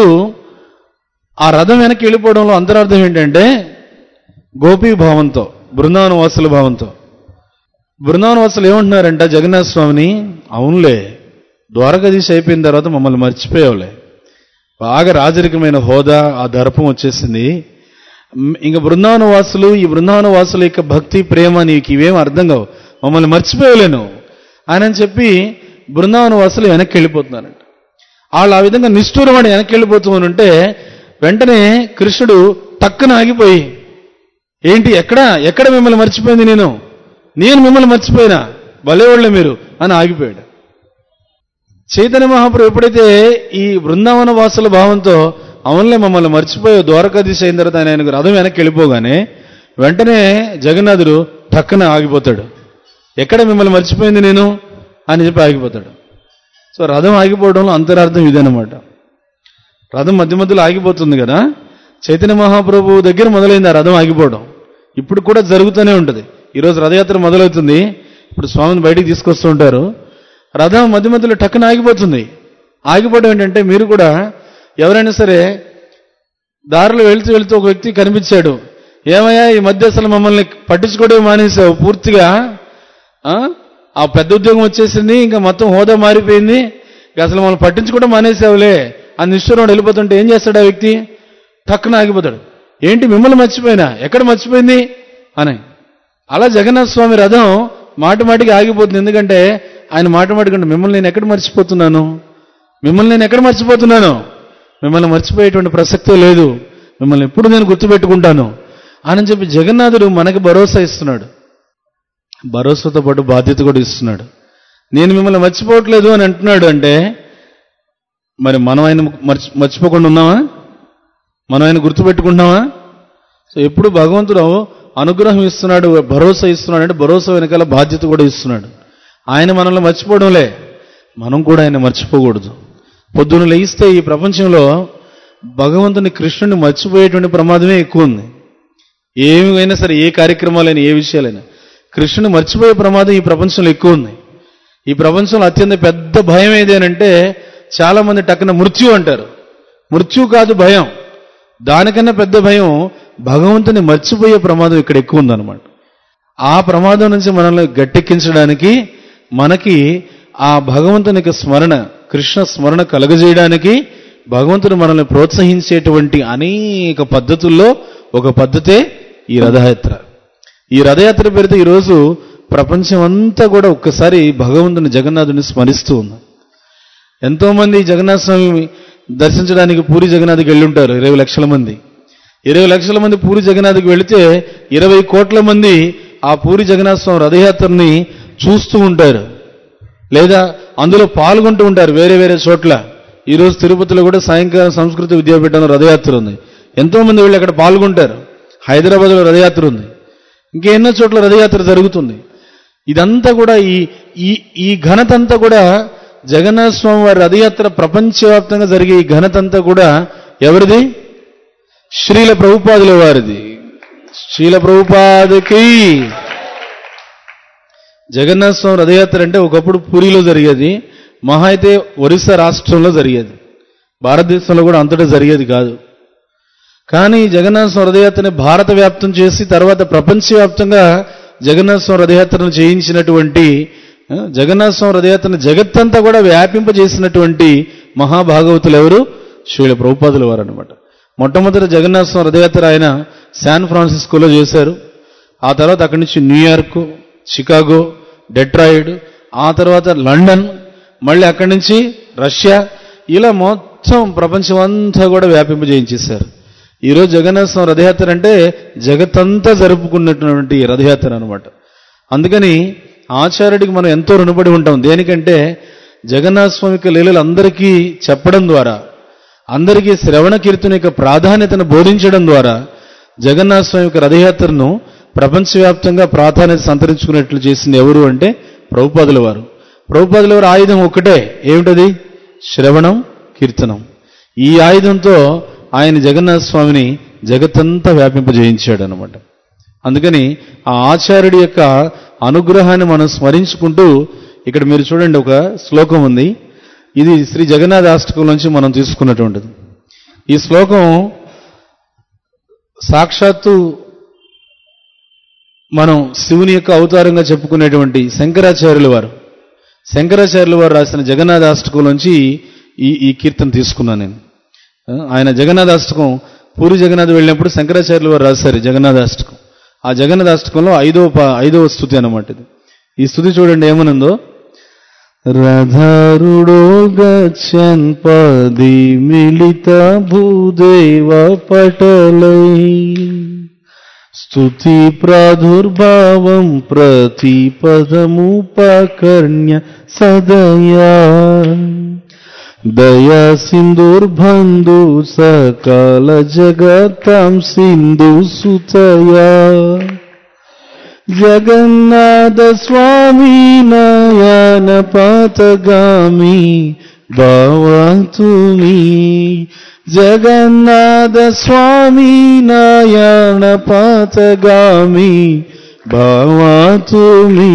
ఆ రథం వెనక్కి వెళ్ళిపోవడంలో అంతరార్థం ఏంటంటే గోపీ భావంతో బృందావన వాసుల భావంతో బృందావన వాసులు ఏమంటున్నారంట జగన్నాథ స్వామిని అవునులే ద్వారకాధీశ అయిపోయిన తర్వాత మమ్మల్ని మర్చిపోయావులే బాగా రాజరికమైన హోదా ఆ దర్పం వచ్చేసింది మ్, ఇంక బృందావన వాసులు ఈ బృందావన వాసుల యొక్క భక్తి ప్రేమ నీకు ఇవేం అర్థం కావు మమ్మల్ని మర్చిపోయలేను అని చెప్పి బృందావన వాసులు వెనక్కి వెళ్ళిపోతున్నారంట వాళ్ళు ఆ విధంగా నిష్ఠూరమని వెనక్కి వెళ్ళిపోతూ ఉంటే వెంటనే కృష్ణుడు టక్కున ఆగిపోయి ఏంటి ఎక్కడ ఎక్కడ మిమ్మల్ని మర్చిపోయింది నేను నేను మిమ్మల్ని మర్చిపోయినా భలేవాళ్ళే మీరు అని ఆగిపోయాడు చైతన్య మహాప్రభు ఎప్పుడైతే ఈ బృందావన వాసుల భావంతో అవునులే మమ్మల్ని మర్చిపోయే ద్వారకాధీశ అయిన తర్వాత ఆయన ఆయనకు రథం వెనక్కి వెళ్ళిపోగానే వెంటనే జగన్నాథుడు టక్కున ఆగిపోతాడు ఎక్కడ మిమ్మల్ని మర్చిపోయింది నేను అని చెప్పి ఆగిపోతాడు సో రథం ఆగిపోవడంలో అంతరార్థం ఇదనమాట రథం మధ్య మధ్యలో ఆగిపోతుంది కదా చైతన్య మహాప్రభు దగ్గర మొదలైంది ఆ రథం ఆగిపోవడం ఇప్పుడు కూడా జరుగుతూనే ఉంటుంది ఈరోజు రథయాత్ర మొదలవుతుంది ఇప్పుడు స్వామిని బయటికి తీసుకొస్తూ ఉంటారు రథం మధ్య మధ్యలో టక్కున ఆగిపోతుంది ఆగిపోవడం ఏంటంటే మీరు కూడా ఎవరైనా సరే దారిలో వెళ్తూ వెళ్తూ ఒక వ్యక్తి కనిపించాడు ఏమయ్యా ఈ మధ్య అసలు మమ్మల్ని పట్టించుకోవడం మానేసావు పూర్తిగా ఆ? ఆ పెద్ద ఉద్యోగం వచ్చేసింది ఇంకా మొత్తం హోదా మారిపోయింది ఇక అసలు మమ్మల్ని పట్టించుకోవడం మానేసావులే అని నిష్ఠూరం వెళ్ళిపోతుంటే ఏం చేస్తాడు ఆ వ్యక్తి టక్కున ఆగిపోతాడు ఏంటి మిమ్మల్ని మర్చిపోయినా ఎక్కడ మర్చిపోయింది అని అలా జగన్నాథ స్వామి రథం మాట మాటికి ఆగిపోతుంది ఎందుకంటే ఆయన మాట మాటికంటే మిమ్మల్ని నేను ఎక్కడ మర్చిపోతున్నాను మిమ్మల్ని నేను ఎక్కడ మర్చిపోతున్నాను మిమ్మల్ని మర్చిపోయేటువంటి ప్రసక్తే లేదు మిమ్మల్ని ఎప్పుడు నేను గుర్తుపెట్టుకుంటాను అని చెప్పి జగన్నాథుడు మనకి భరోసా ఇస్తున్నాడు భరోసాతో పాటు బాధ్యత కూడా ఇస్తున్నాడు నేను మిమ్మల్ని మర్చిపోవట్లేదు అని అంటున్నాడు అంటే మరి మనం ఆయన మర్చి మర్చిపోకుండా ఉన్నామా మనం ఆయన గుర్తుపెట్టుకుంటున్నామా సో ఎప్పుడు భగవంతుడు అనుగ్రహం ఇస్తున్నాడు భరోసా ఇస్తున్నాడు అంటే భరోసా వెనకాల బాధ్యత కూడా ఇస్తున్నాడు ఆయన మనల్ని మర్చిపోవడంలే మనం కూడా ఆయన మర్చిపోకూడదు పొద్దున లేయిస్తే ఈ ప్రపంచంలో భగవంతుని కృష్ణుని మర్చిపోయేటువంటి ప్రమాదమే ఎక్కువ ఉంది ఏమైనా సరే ఏ కార్యక్రమాలైనా ఏ విషయాలైనా కృష్ణుని మర్చిపోయే ప్రమాదం ఈ ప్రపంచంలో ఎక్కువ ఉంది ఈ ప్రపంచంలో అత్యంత పెద్ద భయం ఏది అని అంటే చాలా మంది టక్కున మృత్యు అంటారు మృత్యు కాదు భయం దానికన్నా పెద్ద భయం భగవంతుని మర్చిపోయే ప్రమాదం ఇక్కడ ఎక్కువ ఉందన్నమాట ఆ ప్రమాదం నుంచి మనల్ని గట్టెక్కించడానికి మనకి ఆ భగవంతుని యొక్క స్మరణ కృష్ణ స్మరణ కలగజేయడానికి భగవంతుడు మనల్ని ప్రోత్సహించేటువంటి అనేక పద్ధతుల్లో ఒక పద్ధతే ఈ రథయాత్ర ఈ రథయాత్ర పేరుతో ఈరోజు ప్రపంచం అంతా కూడా ఒక్కసారి భగవంతుని జగన్నాథుని స్మరిస్తూ ఉంది ఎంతో మంది జగన్నాథ స్వామి దర్శించడానికి పూరి జగన్నాథ్కి వెళ్ళి ఉంటారు ఇరవై లక్షల మంది ఇరవై లక్షల మంది పూరి జగన్నాథ్కి వెళితే ఇరవై కోట్ల మంది ఆ పూరి జగన్నాథ స్వామి రథయాత్రని చూస్తూ ఉంటారు లేదా అందులో పాల్గొంటూ ఉంటారు వేరే వేరే చోట్ల ఈరోజు తిరుపతిలో కూడా సాయంకాలం సంస్కృతి విద్యాపీఠంలో రథయాత్ర ఉంది ఎంతో మంది వెళ్ళి అక్కడ పాల్గొంటారు హైదరాబాద్లో రథయాత్ర ఉంది ఇంకెన్నో చోట్ల రథయాత్ర జరుగుతుంది ఇదంతా కూడా ఈ ఈ ఈ ఘనత అంతా కూడా జగన్నాథ స్వామి వారి రథయాత్ర ప్రపంచవ్యాప్తంగా జరిగే ఈ ఘనత అంతా కూడా ఎవరిది శ్రీల ప్రభుపాదుల వారిది శ్రీల ప్రభుపాదకి జగన్నాథ స్వామి రథయాత్ర అంటే ఒకప్పుడు పూరిలో జరిగేది మహా అయితే ఒరిస్సా రాష్ట్రంలో జరిగేది భారతదేశంలో కూడా అంతటా జరిగేది కాదు కానీ జగన్నాథ స్వామి రథయాత్రని భారత వ్యాప్తం చేసి తర్వాత ప్రపంచవ్యాప్తంగా జగన్నాథ స్వామి రథయాత్రను చేయించినటువంటి ఆ, జగన్నాథ స్వామి రథయాత్రను జగత్తంతా కూడా వ్యాపింపజేసినటువంటి మహాభాగవతులు ఎవరు శ్రీల ప్రభుపాదుల వారు అనమాట మొట్టమొదటి జగన్నాథ స్వామి రథయాత్ర ఆయన శాన్ ఫ్రాన్సిస్కోలో చేశారు ఆ తర్వాత అక్కడి నుంచి న్యూయార్క్ చికాగో డెట్రాయిడ్ ఆ తర్వాత లండన్ మళ్ళీ అక్కడి నుంచి రష్యా ఇలా మొత్తం ప్రపంచం అంతా కూడా వ్యాపింపజేయించేశారు ఈరోజు జగన్నాథ స్వామి రథయాత్ర అంటే జగత్తంతా జరుపుకున్నటువంటి రథయాత్ర అనమాట అందుకని ఆచార్యుడికి మనం ఎంతో రుణపడి ఉంటాం దేనికంటే జగన్నాథ స్వామి యొక్క లీలలు అందరికీ చెప్పడం ద్వారా అందరికీ శ్రవణ కీర్తన యొక్క ప్రాధాన్యతను బోధించడం ద్వారా జగన్నాథ స్వామి యొక్క రథయాత్రను ప్రపంచవ్యాప్తంగా ప్రాధాన్యత సంతరించుకున్నట్లు చేసింది ఎవరు అంటే ప్రభుపాదుల వారు ప్రభుపాదుల వారి ఆయుధం ఒక్కటే ఏమిటది శ్రవణం కీర్తనం ఈ ఆయుధంతో ఆయన జగన్నాథ స్వామిని జగత్తంతా వ్యాపింపజేయించాడు అనమాట అందుకని ఆ ఆచార్యుడి యొక్క అనుగ్రహాన్ని మనం స్మరించుకుంటూ ఇక్కడ మీరు చూడండి ఒక శ్లోకం ఉంది ఇది శ్రీ జగన్నాథ అష్టకం నుంచి మనం తీసుకున్నటువంటిది ఈ శ్లోకం సాక్షాత్తు మనం శివుని యొక్క అవతారంగా చెప్పుకునేటువంటి శంకరాచార్యుల వారు శంకరాచార్యుల వారు రాసిన జగన్నాథాష్టకం నుంచి ఈ ఈ కీర్తన తీసుకున్నాను నేను ఆ, ఆయన జగన్నాథాష్టకం పూరి జగన్నాథ్ వెళ్ళినప్పుడు శంకరాచార్యుల వారు రాశారు జగన్నాథాష్టకం ఆ జగన్నాథాష్టకంలో ఐదవ ప- ఐదవ స్థుతి అన్నమాట ఇది ఈ స్థుతి చూడండి ఏమనుందో రథారుడో గచ్చన్ పది మిళిత భూదేవ పటలై స్తుతి ప్రాదుర్భావం ప్రతిపదముపకర్ణ్య సదయా దయా సింధుర్బంధు సకాల జగతాం సింధు సుతయా జగన్నాథ స్వామి నయన పాతగామి భవతుమి జగన్నాథ స్వామి నయన పాతగామి భవతుమి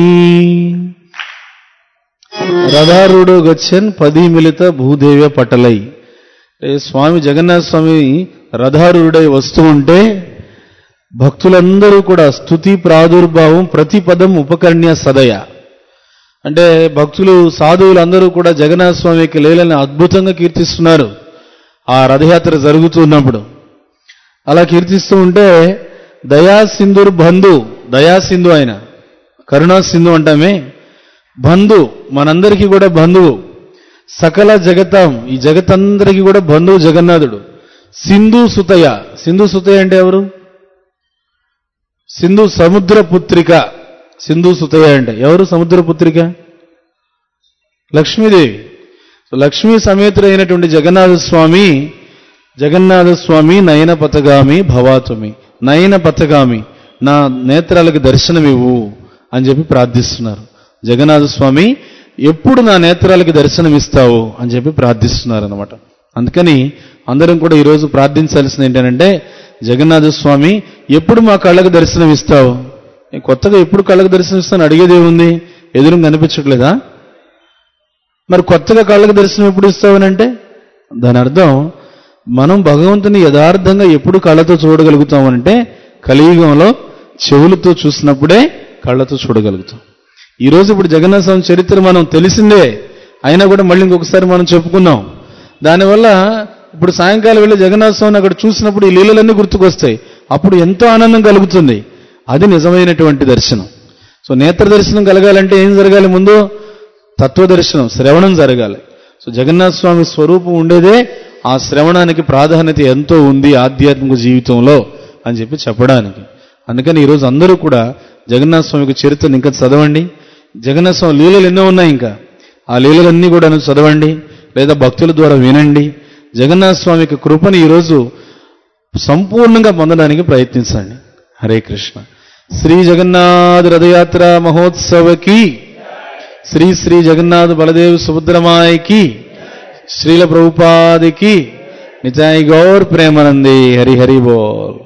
రథారుడు గచ్చన్ పది మిలిత భూదేవ్య పటలై ఏ స్వామి జగన్నాథ స్వామి రథారుడై వస్తూ ఉంటే భక్తులందరూ కూడా స్తుతి ప్రాదుర్భావం ప్రతి పదం ఉపకరణ్య సదయ అంటే భక్తులు సాధువులు అందరూ కూడా జగన్నాథ స్వామి యొక్క లీలని అద్భుతంగా కీర్తిస్తున్నారు ఆ రథయాత్ర జరుగుతున్నప్పుడు అలా కీర్తిస్తూ ఉంటే దయా సింధుర్ బంధు దయా సింధు ఆయన కరుణా సింధు అంటామే బంధు మనందరికీ కూడా బంధువు సకల జగతాం ఈ జగతందరికీ కూడా బంధువు జగన్నాథుడు సింధు సుతయ సింధు సుతయ అంటే ఎవరు సింధు సముద్ర పుత్రిక సింధు సుతయ అంటే ఎవరు సముద్ర పుత్రిక లక్ష్మీదేవి సో లక్ష్మీ సమేతుడైనటువంటి జగన్నాథ స్వామి జగన్నాథ స్వామి నయన పథగామి భవాతుమి నయన పథగామి నా నేత్రాలకు దర్శనమివ్వు అని చెప్పి ప్రార్థిస్తున్నారు జగన్నాథ స్వామి ఎప్పుడు నా నేత్రాలకి దర్శనమిస్తావు అని చెప్పి ప్రార్థిస్తున్నారు అనమాట అందుకని అందరం కూడా ఈరోజు ప్రార్థించాల్సింది ఏంటంటే జగన్నాథ స్వామి ఎప్పుడు మా కళ్ళకు దర్శనమిస్తావు నేను కొత్తగా ఎప్పుడు కళ్ళకు దర్శనమిస్తాను అడిగేది ఏముంది ఎదురు కనిపించట్లేదా మరి కొత్తగా కళ్ళకు దర్శనం ఎప్పుడు ఇస్తావనంటే దాని అర్థం మనం భగవంతుని యథార్థంగా ఎప్పుడు కళ్ళతో చూడగలుగుతామంటే కలియుగంలో చెవులతో చూసినప్పుడే కళ్ళతో చూడగలుగుతాం ఈరోజు ఇప్పుడు జగన్నాథ స్వామి చరిత్ర మనం తెలిసిందే అయినా కూడా మళ్ళీ ఇంకొకసారి మనం చెప్పుకున్నాం దానివల్ల ఇప్పుడు సాయంకాలం వెళ్ళి జగన్నాథ స్వామిని అక్కడ చూసినప్పుడు ఈ లీలలన్నీ గుర్తుకొస్తాయి అప్పుడు ఎంతో ఆనందం కలుగుతుంది అది నిజమైనటువంటి దర్శనం సో నేత్ర దర్శనం కలగాలంటే ఏం జరగాలి ముందు తత్వ దర్శనం శ్రవణం జరగాలి సో జగన్నాథ స్వామి స్వరూపం ఉండేదే ఆ శ్రవణానికి ప్రాధాన్యత ఎంతో ఉంది ఆధ్యాత్మిక జీవితంలో అని చెప్పి చెప్పడానికి అందుకని ఈరోజు అందరూ కూడా జగన్నాథ స్వామికి చరిత్రను ఇంకా చదవండి జగన్నాథ స్వామి లీలలు ఎన్నో ఉన్నాయి ఇంకా ఆ లీలలన్నీ కూడా చదవండి లేదా భక్తుల ద్వారా వినండి జగన్నాథ స్వామికి కృపని ఈరోజు సంపూర్ణంగా పొందడానికి ప్రయత్నించండి హరే కృష్ణ శ్రీ జగన్నాథ్ రథయాత్ర మహోత్సవకి శ్రీ శ్రీ జగన్నాథ్ బలదేవ్ సుభద్రమాయకి శ్రీల ప్రభుపాదికి నిజాయి గౌర్ ప్రేమనంది హరి హరి బోల్